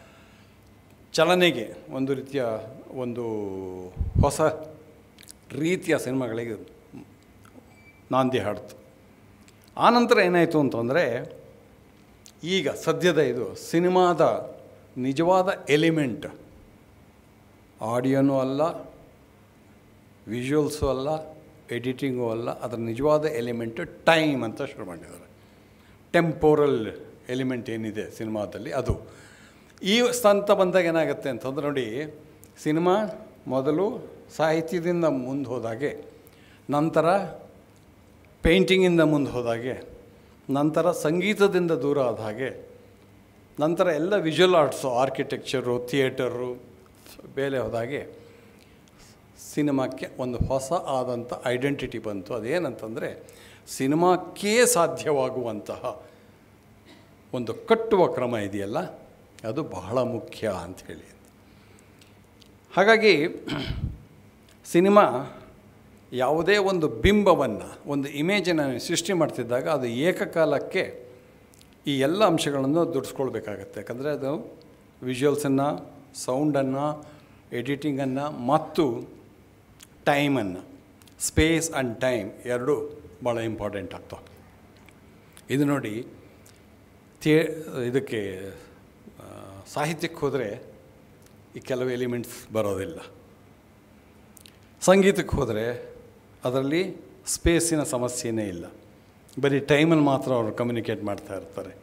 ಚಲನೆಗೆ ಒಂದು ರೀತಿಯ ಒಂದು ಹೊಸ ರೀತಿಯ ಸಿನಿಮಾಗಳಿಗೆ ನಾಂದಿ ಹಾಡ್ತು ಆನಂತರ ಏನಾಯಿತು ಅಂತಂದರೆ ಈಗ ಸದ್ಯದ ಇದು ಸಿನಿಮಾದ ನಿಜವಾದ ಎಲಿಮೆಂಟ್ ಆಡಿಯೋನೂ ಅಲ್ಲ ವಿಜುವಲ್ಸು ಅಲ್ಲ ಎಡಿಟಿಂಗು ಅಲ್ಲ ಅದರ ನಿಜವಾದ ಎಲಿಮೆಂಟು ಟೈಮ್ ಅಂತ ಶುರು ಮಾಡಿದ್ದಾರೆ ಟೆಂಪೋರಲ್ ಎಲಿಮೆಂಟ್ ಏನಿದೆ ಸಿನಿಮಾದಲ್ಲಿ ಅದು ಈ ಸ್ತಂತ ಬಂದಾಗ ಏನಾಗುತ್ತೆ ಅಂತಂದ್ರೆ ನೋಡಿ ಸಿನಿಮಾ ಮೊದಲು ಸಾಹಿತ್ಯದಿಂದ ಮುಂದೆ ಹೋದಾಗೆ ನಂತರ ಪೇಂಟಿಂಗಿಂದ ಮುಂದೆ ಹೋದಾಗೆ ನಂತರ ಸಂಗೀತದಿಂದ ದೂರ ಆದ ಹಾಗೆ ನಂತರ ಎಲ್ಲ ವಿಜುವಲ್ ಆರ್ಟ್ಸು ಆರ್ಕಿಟೆಕ್ಚರು ಥಿಯೇಟರು ಬೇರೆ ಹೋದಾಗೆ ಸಿನಿಮಾಕ್ಕೆ ಒಂದು ಹೊಸ ಆದಂಥ ಐಡೆಂಟಿಟಿ ಬಂತು ಅದೇನಂತಂದರೆ ಸಿನಿಮಾಕ್ಕೇ ಸಾಧ್ಯವಾಗುವಂತಹ ಒಂದು ಕಟ್ಟುವ ಕ್ರಮ ಇದೆಯಲ್ಲ ಅದು ಬಹಳ ಮುಖ್ಯ ಅಂಥೇಳಿ ಹಾಗಾಗಿ ಸಿನಿಮಾ ಯಾವುದೇ ಒಂದು ಬಿಂಬವನ್ನು ಒಂದು ಇಮೇಜನ್ನು ಸೃಷ್ಟಿ ಮಾಡ್ತಿದ್ದಾಗ ಅದು ಏಕಕಾಲಕ್ಕೆ ಈ ಎಲ್ಲ ಅಂಶಗಳನ್ನು ದುಡಿಸ್ಕೊಳ್ಬೇಕಾಗತ್ತೆ ಯಾಕಂದರೆ ಅದು ವಿಜುವಲ್ಸನ್ನು ಸೌಂಡನ್ನು ಎಡಿಟಿಂಗನ್ನು ಮತ್ತು ಟೈಮನ್ನು ಸ್ಪೇಸ್ ಆ್ಯಂಡ್ ಟೈಮ್ ಎರಡೂ ಭಾಳ ಇಂಪಾರ್ಟೆಂಟ್ ಆಗ್ತವೆ ಇದು ನೋಡಿ ಥಿಯೇ ಇದಕ್ಕೆ ಆ, ಸಾಹಿತ್ಯಕ್ಕೆ ಹೋದರೆ ಈ ಕೆಲವು ಎಲಿಮೆಂಟ್ಸ್ ಬರೋದಿಲ್ಲ ಸಂಗೀತಕ್ಕೆ ಹೋದರೆ ಅದರಲ್ಲಿ ಸ್ಪೇಸಿನ ಸಮಸ್ಯೆನೇ ಇಲ್ಲ ಬರೀ ಟೈಮಲ್ಲಿ ಮಾತ್ರ ಅವರು ಕಮ್ಯುನಿಕೇಟ್ ಮಾಡ್ತಾ ಇರ್ತಾರೆ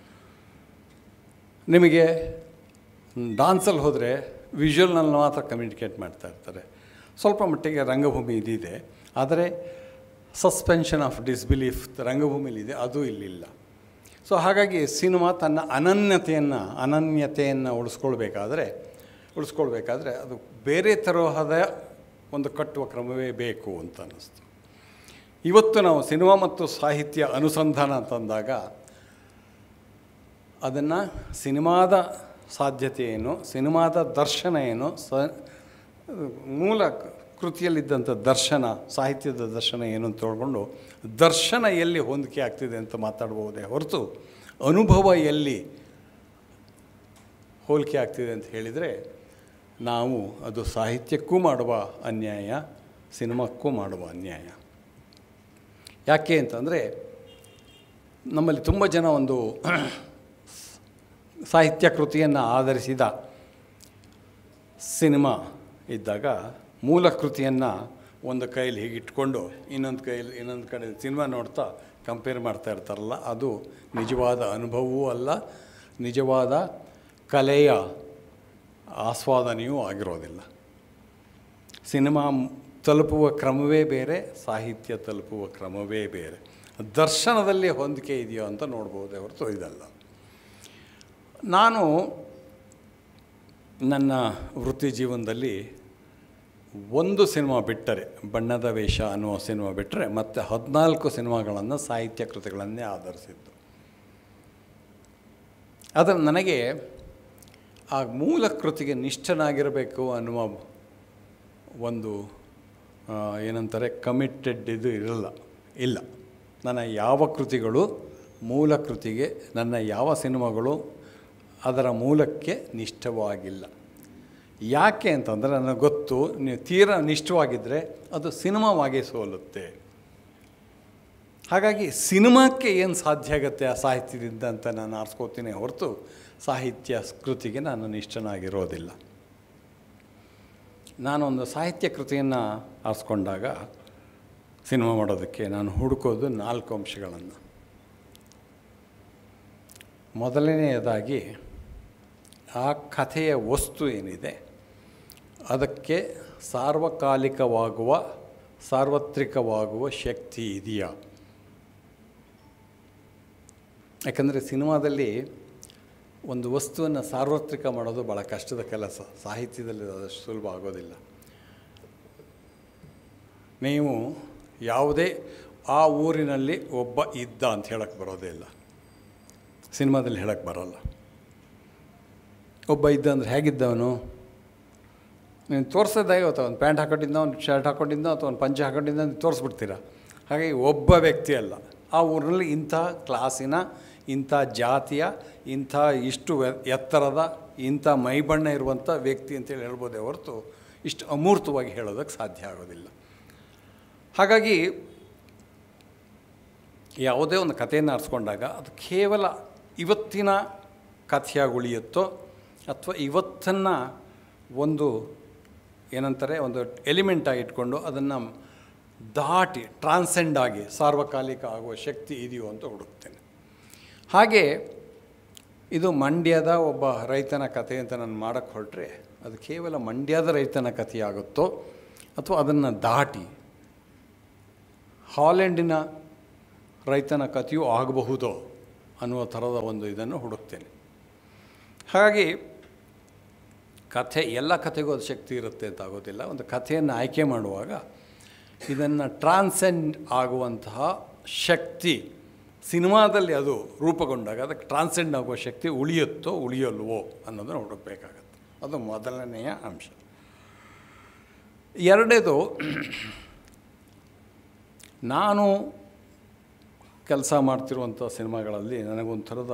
ನಿಮಗೆ ಡಾನ್ಸಲ್ಲಿ ಹೋದರೆ ವಿಜುವಲ್ನಲ್ಲಿ ಮಾತ್ರ ಕಮ್ಯುನಿಕೇಟ್ ಮಾಡ್ತಾ ಇರ್ತಾರೆ ಸ್ವಲ್ಪ ಮಟ್ಟಿಗೆ ರಂಗಭೂಮಿ ಇದಿದೆ ಆದರೆ ಸಸ್ಪೆನ್ಷನ್ ಆಫ್ ಡಿಸ್ಬಿಲೀಫ್ ರಂಗಭೂಮಿಲಿದೆ ಅದು ಇಲ್ಲಿಲ್ಲ ಸೊ ಹಾಗಾಗಿ ಸಿನಿಮಾ ತನ್ನ ಅನನ್ಯತೆಯನ್ನು ಅನನ್ಯತೆಯನ್ನು ಉಳಿಸ್ಕೊಳ್ಬೇಕಾದ್ರೆ ಉಳಿಸ್ಕೊಳ್ಬೇಕಾದ್ರೆ ಅದು ಬೇರೆ ತರಹದ ಒಂದು ಕಟ್ಟುವ ಕ್ರಮವೇ ಬೇಕು ಅಂತ ಅನ್ನಿಸ್ತು ಇವತ್ತು ನಾವು ಸಿನಿಮಾ ಮತ್ತು ಸಾಹಿತ್ಯ ಅನುಸಂಧಾನ ಅಂತಂದಾಗ ಅದನ್ನು ಸಿನಿಮಾದ ಸಾಧ್ಯತೆ ಏನು ಸಿನಿಮಾದ ದರ್ಶನ ಏನು ಸ ಮೂಲ ಕೃತಿಯಲ್ಲಿದ್ದಂಥ ದರ್ಶನ ಸಾಹಿತ್ಯದ ದರ್ಶನ ಏನು ಅಂತ ತೊಳ್ಕೊಂಡು ದರ್ಶನ ಎಲ್ಲಿ ಹೊಂದಿಕೆ ಆಗ್ತಿದೆ ಅಂತ ಮಾತಾಡ್ಬೋದೇ ಹೊರತು ಅನುಭವ ಎಲ್ಲಿ ಹೋಲಿಕೆ ಆಗ್ತಿದೆ ಅಂತ ಹೇಳಿದರೆ ನಾವು ಅದು ಸಾಹಿತ್ಯಕ್ಕೂ ಮಾಡುವ ಅನ್ಯಾಯ ಸಿನಿಮಾಕ್ಕೂ ಮಾಡುವ ಅನ್ಯಾಯ ಯಾಕೆ ಅಂತಂದರೆ ನಮ್ಮಲ್ಲಿ ತುಂಬ ಜನ ಒಂದು ಸಾಹಿತ್ಯ ಕೃತಿಯನ್ನು ಆಧರಿಸಿದ ಸಿನಿಮಾ ಇದ್ದಾಗ ಮೂಲ ಕೃತಿಯನ್ನು ಒಂದು ಕೈಲಿ ಹೀಗೆ ಇಟ್ಕೊಂಡು ಇನ್ನೊಂದು ಕೈಲಿ ಇನ್ನೊಂದು ಕಡೆ ಸಿನಿಮಾ ನೋಡ್ತಾ ಕಂಪೇರ್ ಮಾಡ್ತಾ ಇರ್ತಾರಲ್ಲ ಅದು ನಿಜವಾದ ಅನುಭವವೂ ಅಲ್ಲ ನಿಜವಾದ ಕಲೆಯ ಆಸ್ವಾದನೆಯೂ ಆಗಿರೋದಿಲ್ಲ ಸಿನಿಮಾ ತಲುಪುವ ಕ್ರಮವೇ ಬೇರೆ ಸಾಹಿತ್ಯ ತಲುಪುವ ಕ್ರಮವೇ ಬೇರೆ ದರ್ಶನದಲ್ಲಿ ಹೊಂದಿಕೆ ಇದೆಯೋ ಅಂತ ನೋಡ್ಬೋದೇ ಹೊರತು ಇದಲ್ಲ ನಾನು ನನ್ನ ವೃತ್ತಿ ಜೀವನದಲ್ಲಿ ಒಂದು ಸಿನಿಮಾ ಬಿಟ್ಟರೆ ಬಣ್ಣದ ವೇಷ ಅನ್ನುವ ಸಿನಿಮಾ ಬಿಟ್ಟರೆ ಮತ್ತು ಹದಿನಾಲ್ಕು ಸಿನಿಮಾಗಳನ್ನು ಸಾಹಿತ್ಯ ಕೃತಿಗಳನ್ನೇ ಆಧರಿಸಿದ್ದು ಆದರೆ ನನಗೆ ಆ ಮೂಲ ಕೃತಿಗೆ ನಿಷ್ಠನಾಗಿರಬೇಕು ಅನ್ನುವ ಒಂದು ಆ, ಏನಂತಾರೆ ಕಮಿಟೆಡ್ ಇದು ಇರಲ್ಲ ಇಲ್ಲ ನನ್ನ ಯಾವ ಕೃತಿಗಳು ಮೂಲ ಕೃತಿಗೆ ನನ್ನ ಯಾವ ಸಿನಿಮಾಗಳು ಅದರ ಮೂಲಕ್ಕೆ ನಿಷ್ಠವಾಗಿಲ್ಲ ಯಾಕೆ ಅಂತಂದರೆ ನನಗೆ ಗೊತ್ತು ನೀವು ತೀರಾ ನಿಷ್ಠವಾಗಿದ್ದರೆ ಅದು ಸಿನಿಮಾವಾಗಿ ಸೋಲುತ್ತೆ ಹಾಗಾಗಿ ಸಿನಿಮಾಕ್ಕೆ ಏನು ಸಾಧ್ಯ ಆಗುತ್ತೆ ಆ ಸಾಹಿತ್ಯದಿಂದ ಅಂತ ನಾನು ಆರಿಸ್ಕೋತೀನಿ ಹೊರತು ಸಾಹಿತ್ಯ ಕೃತಿಗೆ ನಾನು ನಿಷ್ಠನಾಗಿರೋದಿಲ್ಲ ನಾನೊಂದು ಸಾಹಿತ್ಯ ಕೃತಿಯನ್ನು ಆರಿಸ್ಕೊಂಡಾಗ ಸಿನಿಮಾ ಮಾಡೋದಕ್ಕೆ ನಾನು ಹುಡುಕೋದು ನಾಲ್ಕು ಅಂಶಗಳನ್ನು ಮೊದಲನೆಯದಾಗಿ ಆ ಕಥೆಯ ವಸ್ತು ಏನಿದೆ ಅದಕ್ಕೆ ಸಾರ್ವಕಾಲಿಕವಾಗುವ ಸಾರ್ವತ್ರಿಕವಾಗುವ ಶಕ್ತಿ ಇದೆಯಾ ಯಾಕಂದರೆ ಸಿನಿಮಾದಲ್ಲಿ ಒಂದು ವಸ್ತುವನ್ನು ಸಾರ್ವತ್ರಿಕ ಮಾಡೋದು ಭಾಳ ಕಷ್ಟದ ಕೆಲಸ ಸಾಹಿತ್ಯದಲ್ಲಿ ಅದಷ್ಟು ಸುಲಭ ಆಗೋದಿಲ್ಲ ನೀವು ಯಾವುದೇ ಆ ಊರಿನಲ್ಲಿ ಒಬ್ಬ ಇದ್ದ ಅಂತ ಹೇಳಕ್ಕೆ ಬರೋದೇ ಇಲ್ಲ ಸಿನಿಮಾದಲ್ಲಿ ಹೇಳಕ್ಕೆ ಬರೋಲ್ಲ ಒಬ್ಬ ಇದ್ದ ಅಂದರೆ ಹೇಗಿದ್ದವನು ನೀನು ತೋರಿಸೋದಾಗಿ ಅಥವಾ ಒಂದು ಪ್ಯಾಂಟ್ ಹಾಕೊಂಡಿದ್ದ ಒಂದು ಶರ್ಟ್ ಹಾಕೊಂಡಿದ್ದ ಅಥವಾ ಒಂದು ಪಂಚೆ ಹಾಕೊಂಡಿದ್ದ ಅಂತ ತೋರಿಸ್ಬಿಡ್ತೀರ ಹಾಗಾಗಿ ಒಬ್ಬ ವ್ಯಕ್ತಿ ಅಲ್ಲ ಆ ಊರಿನಲ್ಲಿ ಇಂಥ ಕ್ಲಾಸಿನ ಇಂಥ ಜಾತಿಯ ಇಂಥ ಇಷ್ಟು ವೆ- ಎತ್ತರದ ಇಂಥ ಮೈಬಣ್ಣ ಇರುವಂಥ ವ್ಯಕ್ತಿ ಅಂತೇಳಿ ಹೇಳ್ಬೋದೇ ಹೊರತು ಇಷ್ಟು ಅಮೂರ್ತವಾಗಿ ಹೇಳೋದಕ್ಕೆ ಸಾಧ್ಯ ಆಗೋದಿಲ್ಲ ಹಾಗಾಗಿ ಯಾವುದೇ ಒಂದು ಕಥೆಯನ್ನು ಆರಿಸ್ಕೊಂಡಾಗ ಅದು ಕೇವಲ ಇವತ್ತಿನ ಕಥೆಯಾಗಿ ಉಳಿಯುತ್ತೋ ಅಥವಾ ಇವತ್ತನ್ನು ಒಂದು ಏನಂತಾರೆ ಒಂದು ಎಲಿಮೆಂಟಾಗಿ ಇಟ್ಕೊಂಡು ಅದನ್ನು ದಾಟಿ ಟ್ರಾನ್ಸೆಂಡ್ ಆಗಿ ಸಾರ್ವಕಾಲಿಕ ಆಗುವ ಶಕ್ತಿ ಇದೆಯೋ ಅಂತ ಹುಡುಕ್ತೇನೆ ಹಾಗೆ ಇದು ಮಂಡ್ಯದ ಒಬ್ಬ ರೈತನ ಕಥೆ ಅಂತ ನಾನು ಮಾಡೋಕ್ಕೆ ಹೊರಟ್ರೆ ಅದು ಕೇವಲ ಮಂಡ್ಯದ ರೈತನ ಕಥೆಯಾಗುತ್ತೋ ಅಥವಾ ಅದನ್ನು ದಾಟಿ ಹಾಲೆಂಡಿನ ರೈತನ ಕಥೆಯೂ ಆಗಬಹುದೋ ಅನ್ನುವ ಥರದ ಒಂದು ಇದನ್ನು ಹುಡುಕ್ತೇನೆ ಹಾಗಾಗಿ ಕಥೆ ಎಲ್ಲ ಕಥೆಗೂ ಅದು ಶಕ್ತಿ ಇರುತ್ತೆ ಅಂತ ಆಗೋದಿಲ್ಲ ಒಂದು ಕಥೆಯನ್ನು ಆಯ್ಕೆ ಮಾಡುವಾಗ ಇದನ್ನು ಟ್ರಾನ್ಸೆಂಡ್ ಆಗುವಂತಹ ಶಕ್ತಿ ಸಿನಿಮಾದಲ್ಲಿ ಅದು ರೂಪುಗೊಂಡಾಗ ಅದಕ್ಕೆ ಟ್ರಾನ್ಸೆಂಡ್ ಆಗುವ ಶಕ್ತಿ ಉಳಿಯುತ್ತೋ ಉಳಿಯಲ್ವೋ ಅನ್ನೋದನ್ನು ಹುಡುಕಬೇಕಾಗತ್ತೆ ಅದು ಮೊದಲನೆಯ ಅಂಶ ಎರಡನೇದು ನಾನು ಕೆಲಸ ಮಾಡ್ತಿರುವಂಥ ಸಿನಿಮಾಗಳಲ್ಲಿ ನನಗೊಂಥರದ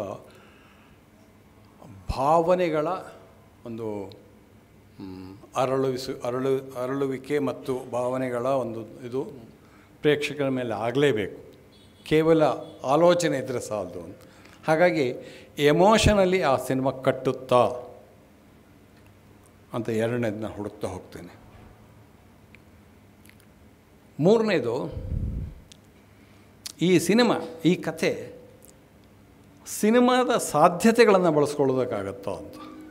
ಭಾವನೆಗಳ ಒಂದು ಮ್, ಅರಳುವಿಸು ಅರಳು ಅರಳುವಿಕೆ ಮತ್ತು ಭಾವನೆಗಳ ಒಂದು ಇದು ಪ್ರೇಕ್ಷಕರ ಮೇಲೆ ಆಗಲೇಬೇಕು ಕೇವಲ ಆಲೋಚನೆ ಇದ್ದರೆ ಸಾಲದು ಅಂತ ಹಾಗಾಗಿ ಎಮೋಷನಲಿ ಆ ಸಿನಿಮಾ ಕಟ್ಟುತ್ತಾ ಅಂತ ಎರಡನೇದನ್ನ ಹುಡುಕ್ತಾ ಹೋಗ್ತೇನೆ ಮೂರನೇದು ಈ ಸಿನಿಮಾ ಈ ಕಥೆ ಸಿನಿಮಾದ ಸಾಧ್ಯತೆಗಳನ್ನು ಬಳಸ್ಕೊಳ್ಳೋದಕ್ಕಾಗತ್ತೋ ಅಂತ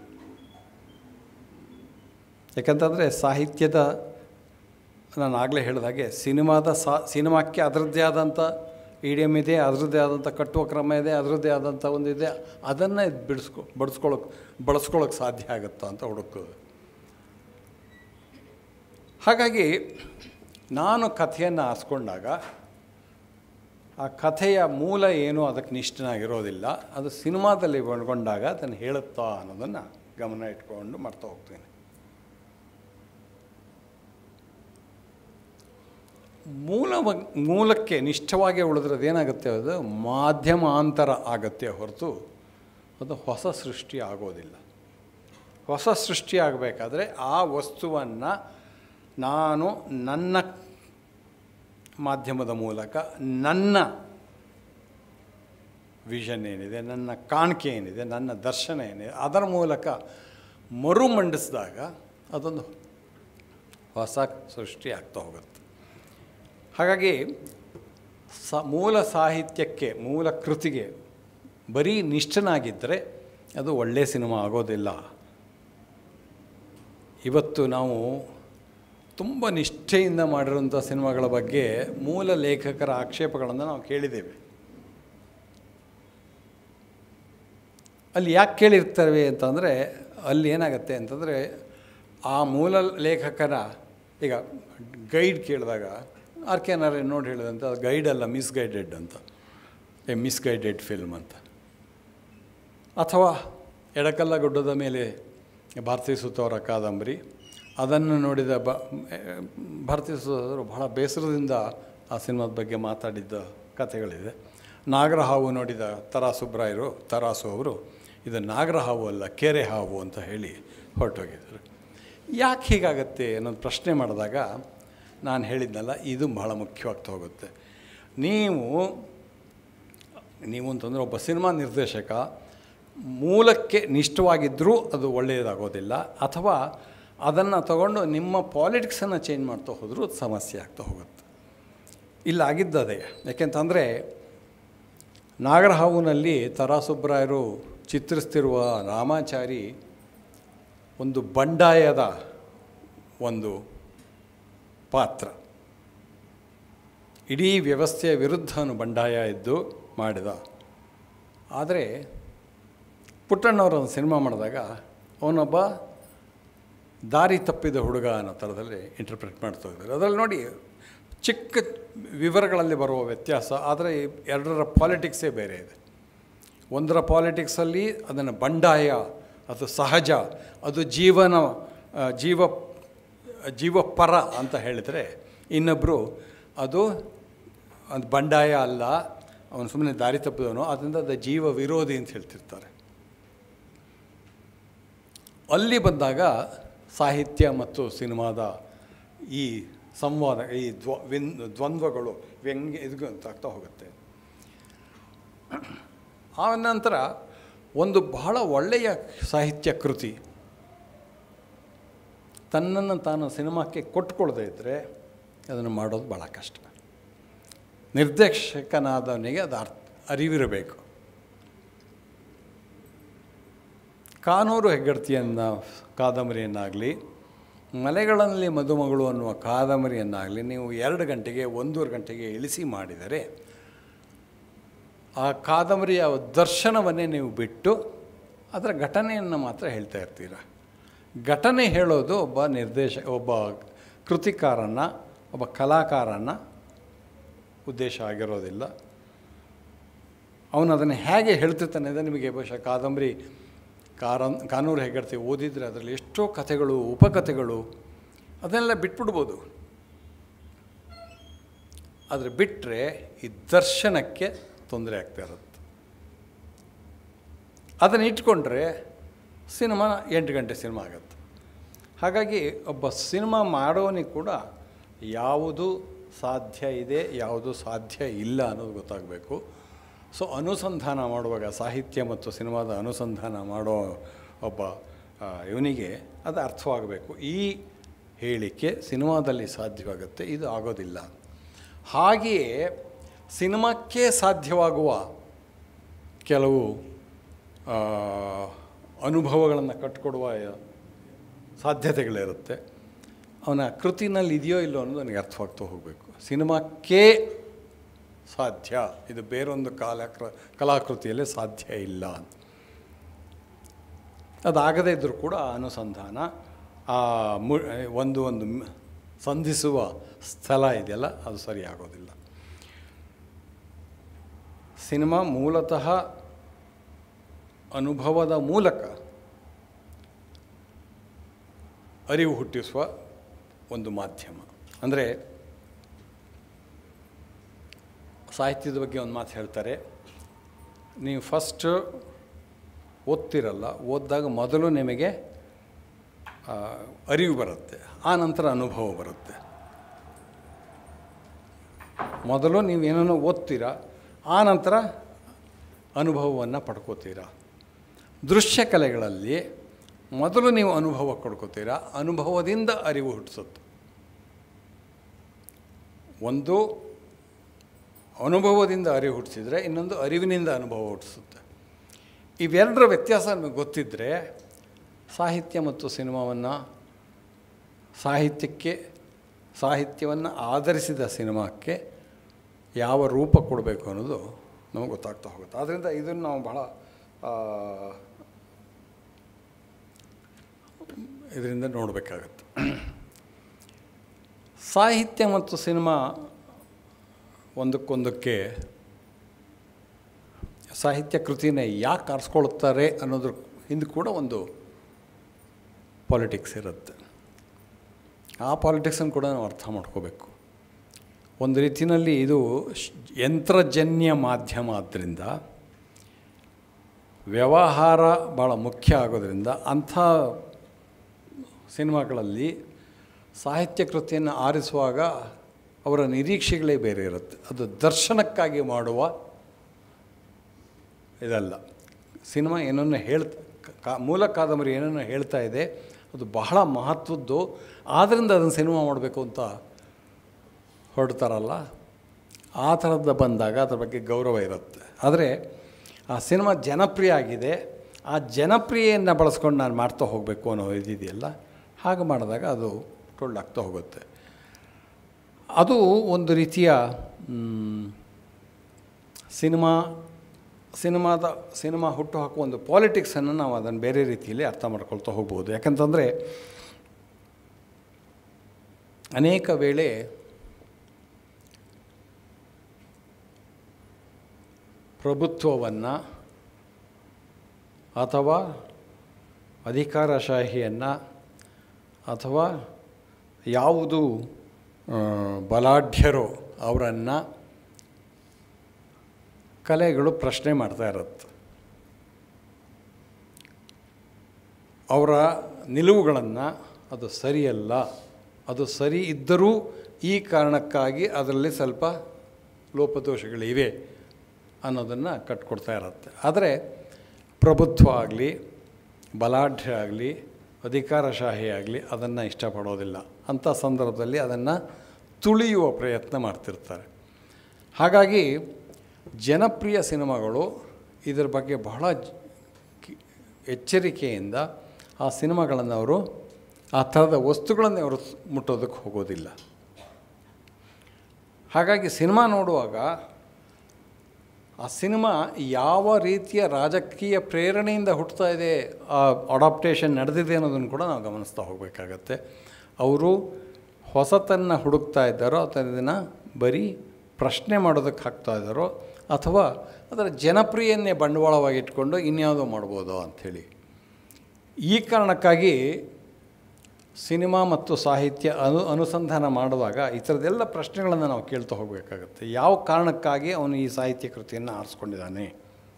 ಯಾಕಂತಂದರೆ ಸಾಹಿತ್ಯದ ನಾನು ಆಗಲೇ ಹೇಳಿದಾಗೆ ಸಿನಿಮಾದ ಸಾ ಸಿನಿಮಾಕ್ಕೆ ಅದರದ್ದೇ ಆದಂಥ ಇಡಿಯಮ್ ಇದೆ ಅದರದ್ದೇ ಆದಂಥ ಕಟ್ಟುವ ಕ್ರಮ ಇದೆ ಅದರದ್ದೇ ಆದಂಥ ಒಂದು ಇದೆ ಅದನ್ನು ಬಿಡಿಸ್ಕೊ ಬಡಿಸ್ಕೊಳಕ್ಕೆ ಬಳಸ್ಕೊಳ್ಳೋಕೆ ಸಾಧ್ಯ ಆಗುತ್ತಾ ಅಂತ ಹುಡುಕೋದು ಹಾಗಾಗಿ ನಾನು ಕಥೆಯನ್ನು ಆರಿಸ್ಕೊಂಡಾಗ ಆ ಕಥೆಯ ಮೂಲ ಏನು ಅದಕ್ಕೆ ನಿಷ್ಠನಾಗಿರೋದಿಲ್ಲ ಅದು ಸಿನಿಮಾದಲ್ಲಿ ಒಳಗೊಂಡಾಗ ಅದನ್ನು ಹೇಳುತ್ತಾ ಅನ್ನೋದನ್ನು ಗಮನ ಇಟ್ಕೊಂಡು ಮಾಡ್ತಾ ಹೋಗ್ತೀನಿ ಮೂಲ ಮೂಲಕ್ಕೆ ನಿಷ್ಠವಾಗಿ ಉಳಿದ್ರೆ ಅದೇನಾಗುತ್ತೆ ಅದು ಮಾಧ್ಯಮಾಂತರ ಆಗತ್ತೆ ಹೊರತು ಅದು ಹೊಸ ಸೃಷ್ಟಿ ಆಗೋದಿಲ್ಲ ಹೊಸ ಸೃಷ್ಟಿ ಆಗಬೇಕಾದ್ರೆ ಆ ವಸ್ತುವನ್ನು ನಾನು ನನ್ನ ಮಾಧ್ಯಮದ ಮೂಲಕ ನನ್ನ ವಿಷನ್ ಏನಿದೆ ನನ್ನ ಕಾಣಿಕೆ ಏನಿದೆ ನನ್ನ ದರ್ಶನ ಏನಿದೆ ಅದರ ಮೂಲಕ ಮರುಮಂಡಿಸಿದಾಗ ಅದೊಂದು ಹೊಸ ಸೃಷ್ಟಿ ಆಗ್ತಾ ಹೋಗುತ್ತೆ ಹಾಗಾಗಿ ಸ ಮೂಲ ಸಾಹಿತ್ಯಕ್ಕೆ ಮೂಲ ಕೃತಿಗೆ ಬರೀ ನಿಷ್ಠನಾಗಿದ್ದರೆ ಅದು ಒಳ್ಳೆಯ ಸಿನಿಮಾ ಆಗೋದಿಲ್ಲ ಇವತ್ತು ನಾವು ತುಂಬ ನಿಷ್ಠೆಯಿಂದ ಮಾಡಿರೋಂಥ ಸಿನಿಮಾಗಳ ಬಗ್ಗೆ ಮೂಲ ಲೇಖಕರ ಆಕ್ಷೇಪಗಳನ್ನು ನಾವು ಕೇಳಿದ್ದೇವೆ ಅಲ್ಲಿ ಯಾಕೆ ಕೇಳಿರ್ತೇವೆ ಅಂತಂದರೆ ಅಲ್ಲಿ ಏನಾಗುತ್ತೆ ಅಂತಂದರೆ ಆ ಮೂಲ ಲೇಖಕರ ಈಗ ಗೈಡ್ ಕೇಳಿದಾಗ ಆರ್ ಕೆ ನಾರಾಯಣ್ ನೋಡಿ ಹೇಳಿದಂತೆ ಅದು ಗೈಡ್ ಅಲ್ಲ ಮಿಸ್ಗೈಡೆಡ್ ಅಂತ ಎ ಮಿಸ್ಗೈಡೆಡ್ ಫಿಲ್ಮ್ ಅಂತ ಅಥವಾ ಎಡಕಲ್ಲ ಗುಡ್ಡದ ಮೇಲೆ ಭಾರತೀಯ ಸುತ್ತವರ ಕಾದಂಬರಿ ಅದನ್ನು ನೋಡಿದ ಬ ಭಾರತೀಯ ಸಹೋದರರು ಬಹಳ ಬೇಸರದಿಂದ ಆ ಸಿನಿಮಾದ ಬಗ್ಗೆ ಮಾತಾಡಿದ್ದ ಕಥೆಗಳಿದೆ ನಾಗರಹಾವು ನೋಡಿದ ತರಾ ಸುಬ್ರಾಯರು ತರಾಸು ಅವರು ಇದು ನಾಗರಹಾವು ಅಲ್ಲ ಕೆರೆ ಹಾವು ಅಂತ ಹೇಳಿ ಹೊರಟೋಗಿದ್ದರು ಯಾಕೆ ಹೀಗಾಗತ್ತೆ ಅನ್ನೋದು ಪ್ರಶ್ನೆ ಮಾಡಿದಾಗ ನಾನು ಹೇಳಿದ್ನಲ್ಲ ಇದು ಬಹಳ ಮುಖ್ಯವಾಗ್ತಾ ಹೋಗುತ್ತೆ ನೀವು ನೀವು ಅಂತಂದರೆ ಒಬ್ಬ ಸಿನಿಮಾ ನಿರ್ದೇಶಕ ಮೂಲಕ್ಕೆ ನಿಷ್ಠವಾಗಿದ್ದರೂ ಅದು ಒಳ್ಳೆಯದಾಗೋದಿಲ್ಲ ಅಥವಾ ಅದನ್ನು ತಗೊಂಡು ನಿಮ್ಮ ಪಾಲಿಟಿಕ್ಸನ್ನು ಚೇಂಜ್ ಮಾಡ್ತಾ ಹೋದರೂ ಅದು ಸಮಸ್ಯೆ ಆಗ್ತಾ ಹೋಗುತ್ತೆ ಇಲ್ಲ ಆಗಿದ್ದದೆ ಯಾಕೆಂತಂದರೆ ನಾಗರಹಾವುನಲ್ಲಿ ತರಾಸುಬ್ರಾಯರು ಚಿತ್ರಿಸ್ತಿರುವ ರಾಮಾಚಾರಿ ಒಂದು ಬಂಡಾಯದ ಒಂದು ಪಾತ್ರ ಇಡೀ ವ್ಯವಸ್ಥೆಯ ವಿರುದ್ಧ ಅವನು ಬಂಡಾಯ ಇದ್ದು ಮಾಡಿದ ಆದರೆ ಪುಟ್ಟಣ್ಣವರೊಂದು ಸಿನಿಮಾ ಮಾಡಿದಾಗ ಅವನೊಬ್ಬ ದಾರಿ ತಪ್ಪಿದ ಹುಡುಗ ಅನ್ನೋ ಥರದಲ್ಲಿ ಇಂಟರ್ಪ್ರಿಟ್ ಮಾಡ್ತಾ ಇದ್ದಾರೆ ಅದರಲ್ಲಿ ನೋಡಿ ಚಿಕ್ಕ ವಿವರಗಳಲ್ಲಿ ಬರುವ ವ್ಯತ್ಯಾಸ ಆದರೆ ಎರಡರ ಪಾಲಿಟಿಕ್ಸೇ ಬೇರೆ ಇದೆ ಒಂದರ ಪಾಲಿಟಿಕ್ಸಲ್ಲಿ ಅದನ್ನು ಬಂಡಾಯ ಅದು ಸಹಜ ಅದು ಜೀವನ ಆ, ಜೀವ ಜೀವಪರ ಅಂತ ಹೇಳಿದರೆ ಇನ್ನೊಬ್ಬರು ಅದು ಅದು ಬಂಡಾಯ ಅಲ್ಲ ಅವನು ಸುಮ್ಮನೆ ದಾರಿ ತಪ್ಪಿದವನು ಅದರಿಂದ ಅದು ಜೀವ ವಿರೋಧಿ ಅಂತ ಹೇಳ್ತಿರ್ತಾರೆ ಅಲ್ಲಿ ಬಂದಾಗ ಸಾಹಿತ್ಯ ಮತ್ತು ಸಿನಿಮಾದ ಈ ಸಂವಾದ ಈ ದ್ವ ವಿನ್ ದ್ವಂದ್ವಗಳು ವ್ಯಂಗ್ಯ ಇದು ಅಂತ ಆಗ್ತಾ ಹೋಗುತ್ತೆ ಆ ನಂತರ ಒಂದು ಬಹಳ ಒಳ್ಳೆಯ ಸಾಹಿತ್ಯ ಕೃತಿ ತನ್ನನ್ನು ತಾನು ಸಿನಿಮಾಕ್ಕೆ ಕೊಟ್ಕೊಳ್ಳದೇ ಇದ್ದರೆ ಅದನ್ನು ಮಾಡೋದು ಭಾಳ ಕಷ್ಟ ನಿರ್ದೇಶಕನಾದವನಿಗೆ ಅದು ಅರ್ಥ ಅರಿವಿರಬೇಕು ಕಾನೂರು ಹೆಗ್ಗಡ್ತಿಯನ್ನ ಕಾದಂಬರಿಯನ್ನಾಗಲಿ ಮಲೆಗಳಲ್ಲಿ ಮದುಮಗಳು ಅನ್ನುವ ಕಾದಂಬರಿಯನ್ನಾಗಲಿ ನೀವು ಎರಡು ಗಂಟೆಗೆ ಒಂದೂವರೆ ಗಂಟೆಗೆ ಇಳಿಸಿ ಮಾಡಿದರೆ ಆ ಕಾದಂಬರಿಯ ದರ್ಶನವನ್ನೇ ನೀವು ಬಿಟ್ಟು ಅದರ ಘಟನೆಯನ್ನು ಮಾತ್ರ ಹೇಳ್ತಾ ಇರ್ತೀರ ಘಟನೆ ಹೇಳೋದು ಒಬ್ಬ ನಿರ್ದೇಶ ಒಬ್ಬ ಕೃತಿಕಾರನ ಒಬ್ಬ ಕಲಾಕಾರನ ಉದ್ದೇಶ ಆಗಿರೋದಿಲ್ಲ ಅವನು ಅದನ್ನು ಹೇಗೆ ಹೇಳ್ತಿರ್ತಾನೆ ಅಂದರೆ ನಿಮಗೆ ಬಹುಶಃ ಕಾದಂಬರಿ ಕಾರನ್ ಕಾನೂರು ಹೆಗ್ಗಡ್ತಿ ಓದಿದರೆ ಅದರಲ್ಲಿ ಎಷ್ಟೋ ಕಥೆಗಳು ಉಪಕಥೆಗಳು ಅದನ್ನೆಲ್ಲ ಬಿಟ್ಬಿಡ್ಬೋದು ಆದರೆ ಬಿಟ್ಟರೆ ಈ ದರ್ಶನಕ್ಕೆ ತೊಂದರೆ ಆಗ್ತಾ ಇರುತ್ತೆ ಅದನ್ನು ಇಟ್ಕೊಂಡ್ರೆ ಸಿನಿಮಾ ಎಂಟು ಗಂಟೆ ಸಿನಿಮಾ ಆಗುತ್ತೆ ಹಾಗಾಗಿ ಒಬ್ಬ ಸಿನಿಮಾ ಮಾಡೋನಿಗೆ ಕೂಡ ಯಾವುದು ಸಾಧ್ಯ ಇದೆ ಯಾವುದು ಸಾಧ್ಯ ಇಲ್ಲ ಅನ್ನೋದು ಗೊತ್ತಾಗಬೇಕು ಸೊ ಅನುಸಂಧಾನ ಮಾಡುವಾಗ ಸಾಹಿತ್ಯ ಮತ್ತು ಸಿನಿಮಾದ ಅನುಸಂಧಾನ ಮಾಡೋ ಒಬ್ಬ ಆ, ಇವನಿಗೆ ಅದು ಅರ್ಥವಾಗಬೇಕು ಈ ಹೇಳಿಕೆ ಸಿನಿಮಾದಲ್ಲಿ ಸಾಧ್ಯವಾಗುತ್ತೆ ಇದು ಆಗೋದಿಲ್ಲ ಹಾಗೆಯೇ ಸಿನಿಮಾಕ್ಕೆ ಸಾಧ್ಯವಾಗುವ ಕೆಲವು ಆ, ಅನುಭವಗಳನ್ನು ಕಟ್ಟಿಕೊಡುವ ಸಾಧ್ಯತೆಗಳಿರುತ್ತೆ ಅವನ ಕೃತಿನಲ್ಲಿ ಇದೆಯೋ ಇಲ್ಲೋ ಅನ್ನೋದು ನನಗೆ ಅರ್ಥವಾಗ್ತಾ ಹೋಗಬೇಕು ಸಿನಿಮಾಕ್ಕೆ ಸಾಧ್ಯ ಇದು ಬೇರೊಂದು ಕಾಲ ಕಲಾಕೃತಿಯಲ್ಲಿ ಸಾಧ್ಯ ಇಲ್ಲ ಅಂತ ಅದಾಗದೇ ಇದ್ದರೂ ಕೂಡ ಆ ಅನುಸಂಧಾನ ಆ ಮು ಒಂದು ಒಂದು ಮ್- ಸಂಧಿಸುವ ಸ್ಥಳ ಇದೆಯಲ್ಲ ಅದು ಸರಿ ಆಗೋದಿಲ್ಲ ಸಿನಿಮಾ ಮೂಲತಃ ಅನುಭವದ ಮೂಲಕ ಅರಿವು ಹುಟ್ಟಿಸುವ ಒಂದು ಮಾಧ್ಯಮ ಅಂದರೆ ಸಾಹಿತ್ಯದ ಬಗ್ಗೆ ಒಂದು ಮಾತು ಹೇಳ್ತಾರೆ ನೀವು ಫಸ್ಟು ಓದ್ತಿರಲ್ಲ ಓದಿದಾಗ ಮೊದಲು ನಿಮಗೆ ಆ, ಅರಿವು ಬರುತ್ತೆ ಆ ನಂತರ ಅನುಭವ ಬರುತ್ತೆ ಮೊದಲು ನೀವೇನೋ ಓದ್ತೀರಾ ಆ ನಂತರ ಅನುಭವವನ್ನು ಪಡ್ಕೋತೀರಾ ದೃಶ್ಯ ಕಲೆಗಳಲ್ಲಿ ಮೊದಲು ನೀವು ಅನುಭವ ಕೊಡ್ಕೋತೀರಾ ಅನುಭವದಿಂದ ಅರಿವು ಹುಟ್ಟಿಸುತ್ತೆ ಒಂದು ಅನುಭವದಿಂದ ಅರಿವು ಹುಟ್ಟಿಸಿದರೆ ಇನ್ನೊಂದು ಅರಿವಿನಿಂದ ಅನುಭವ ಹುಟ್ಟಿಸುತ್ತೆ ಇವೆರಡರ ವ್ಯತ್ಯಾಸ ನಮಗೆ ಗೊತ್ತಿದ್ದರೆ ಸಾಹಿತ್ಯ ಮತ್ತು ಸಿನಿಮಾವನ್ನು ಸಾಹಿತ್ಯಕ್ಕೆ ಸಾಹಿತ್ಯವನ್ನು ಆಧರಿಸಿದ ಸಿನಿಮಾಕ್ಕೆ ಯಾವ ರೂಪ ಕೊಡಬೇಕು ಅನ್ನೋದು ನಮಗೆ ಗೊತ್ತಾಗ್ತಾ ಹೋಗುತ್ತೆ ಆದ್ದರಿಂದ ಇದನ್ನು ನಾವು ಬಹಳ ಆ, ಇದರಿಂದ ನೋಡಬೇಕಾಗತ್ತೆ ಸಾಹಿತ್ಯ ಮತ್ತು ಸಿನಿಮಾ ಒಂದಕ್ಕೊಂದಕ್ಕೆ ಸಾಹಿತ್ಯ ಕೃತಿನ ಯಾಕೆ ಆರಿಸ್ಕೊಳ್ತಾರೆ ಅನ್ನೋದ್ರ ಹಿಂದೆ ಕೂಡ ಒಂದು ಪಾಲಿಟಿಕ್ಸ್ ಇರುತ್ತೆ ಆ ಪಾಲಿಟಿಕ್ಸನ್ನು ಕೂಡ ನಾವು ಅರ್ಥ ಮಾಡ್ಕೋಬೇಕು ಒಂದು ರೀತಿಯಲ್ಲಿ ಇದು ಶ್- ಯಂತ್ರಜನ್ಯ ಮಾಧ್ಯಮ ಆದ್ದರಿಂದ ವ್ಯವಹಾರ ಭಾಳ ಮುಖ್ಯ ಆಗೋದ್ರಿಂದ ಅಂಥ ಸಿನಿಮಾಗಳಲ್ಲಿ ಸಾಹಿತ್ಯ ಕೃತಿಯನ್ನು ಆರಿಸುವಾಗ ಅವರ ನಿರೀಕ್ಷೆಗಳೇ ಬೇರೆ ಇರುತ್ತೆ ಅದು ದರ್ಶನಕ್ಕಾಗಿ ಮಾಡುವ ಇದಲ್ಲ ಸಿನಿಮಾ ಏನನ್ನು ಹೇಳ್ತಾ ಕಾ ಮೂಲ ಕಾದಂಬರಿ ಏನನ್ನು ಹೇಳ್ತಾ ಇದೆ ಅದು ಬಹಳ ಮಹತ್ವದ್ದು ಆದ್ದರಿಂದ ಅದನ್ನು ಸಿನಿಮಾ ಮಾಡಬೇಕು ಅಂತ ಹೊರಡ್ತಾರಲ್ಲ ಆ ಥರದ್ದು ಬಂದಾಗ ಅದ್ರ ಬಗ್ಗೆ ಗೌರವ ಇರುತ್ತೆ ಆದರೆ ಆ ಸಿನಿಮಾ ಜನಪ್ರಿಯ ಆಗಿದೆ ಆ ಜನಪ್ರಿಯೆಯನ್ನು ಬಳಸ್ಕೊಂಡು ನಾನು ಮಾಡ್ತಾ ಹೋಗಬೇಕು ಅನ್ನೋ ಇದಿದೆಯಲ್ಲ ಹಾಗೆ ಮಾಡಿದಾಗ ಅದು ಟೊಳ್ಳಾಗ್ತಾ ಹೋಗುತ್ತೆ ಅದು ಒಂದು ರೀತಿಯ ಮ್, ಸಿನಿಮಾ ಸಿನಿಮಾದ ಸಿನಿಮಾ ಹುಟ್ಟು ಹಾಕುವ ಒಂದು ಪಾಲಿಟಿಕ್ಸನ್ನು ನಾವು ಅದನ್ನು ಬೇರೆ ರೀತಿಯಲ್ಲಿ ಅರ್ಥ ಮಾಡ್ಕೊಳ್ತಾ ಹೋಗ್ಬೋದು ಯಾಕಂತಂದರೆ ಅನೇಕ ವೇಳೆ ಪ್ರಭುತ್ವವನ್ನು ಅಥವಾ ಅಧಿಕಾರಶಾಹಿಯನ್ನು ಅಥವಾ ಯಾವುದು ಆ, ಬಲಾಢ್ಯರೋ ಅವರನ್ನು ಕಲೆಗಳು ಪ್ರಶ್ನೆ ಮಾಡ್ತಾ ಇರುತ್ತೆ ಅವರ ನಿಲುವುಗಳನ್ನು ಅದು ಸರಿಯಲ್ಲ ಅದು ಸರಿ ಇದ್ದರೂ ಈ ಕಾರಣಕ್ಕಾಗಿ ಅದರಲ್ಲಿ ಸ್ವಲ್ಪ ಲೋಪದೋಷಗಳಿವೆ ಅನ್ನೋದನ್ನು ಕಟ್ಕೊಡ್ತಾ ಇರುತ್ತೆ ಆದರೆ ಪ್ರಭುತ್ವ ಆಗಲಿ ಬಲಾಢ್ಯ ಆಗಲಿ ಅಧಿಕಾರಶಾಹಿ ಆಗಲಿ ಅದನ್ನು ಇಷ್ಟಪಡೋದಿಲ್ಲ ಅಂಥ ಸಂದರ್ಭದಲ್ಲಿ ಅದನ್ನು ತುಳಿಯುವ ಪ್ರಯತ್ನ ಮಾಡ್ತಿರ್ತಾರೆ ಹಾಗಾಗಿ ಜನಪ್ರಿಯ ಸಿನಿಮಾಗಳು ಇದರ ಬಗ್ಗೆ ಬಹಳ ಜ- ಕಿ- ಎಚ್ಚರಿಕೆಯಿಂದ ಆ ಸಿನಿಮಾಗಳನ್ನು ಅವರು ಆ ಥರದ ವಸ್ತುಗಳನ್ನು ಅವರು ಸ್- ಮುಟ್ಟೋದಕ್ಕೆ ಹೋಗೋದಿಲ್ಲ ಹಾಗಾಗಿ ಸಿನಿಮಾ ನೋಡುವಾಗ ಆ ಸಿನಿಮಾ ಯಾವ ರೀತಿಯ ರಾಜಕೀಯ ಪ್ರೇರಣೆಯಿಂದ ಹುಟ್ಟುತ್ತಾ ಇದೆ ಆ ಅಡಾಪ್ಟೇಷನ್ ನಡೆದಿದೆ ಅನ್ನೋದನ್ನು ಕೂಡ ನಾವು ಗಮನಿಸ್ತಾ ಹೋಗಬೇಕಾಗತ್ತೆ ಅವರು ಹೊಸತನ್ನು ಹುಡುಕ್ತಾ ಇದ್ದಾರೋ ಅಥವಾ ಇದನ್ನು ಬರೀ ಪ್ರಶ್ನೆ ಮಾಡೋದಕ್ಕೆ ಹಾಕ್ತಾ ಇದ್ದಾರೋ ಅಥವಾ ಅದರ ಜನಪ್ರಿಯನ್ನೇ ಬಂಡವಾಳವಾಗಿ ಇಟ್ಕೊಂಡು ಇನ್ಯಾವುದೋ ಮಾಡ್ಬೋದು ಅಂಥೇಳಿ ಈ ಕಾರಣಕ್ಕಾಗಿ ಸಿನಿಮಾ ಮತ್ತು ಸಾಹಿತ್ಯ ಅನು ಅನುಸಂಧಾನ ಮಾಡುವಾಗ ಈ ಥರದ್ದೆಲ್ಲ ಪ್ರಶ್ನೆಗಳನ್ನು ನಾವು ಕೇಳ್ತಾ ಹೋಗಬೇಕಾಗತ್ತೆ ಯಾವ ಕಾರಣಕ್ಕಾಗಿ ಅವನು ಈ ಸಾಹಿತ್ಯ ಕೃತಿಯನ್ನು ಆರಿಸ್ಕೊಂಡಿದ್ದಾನೆ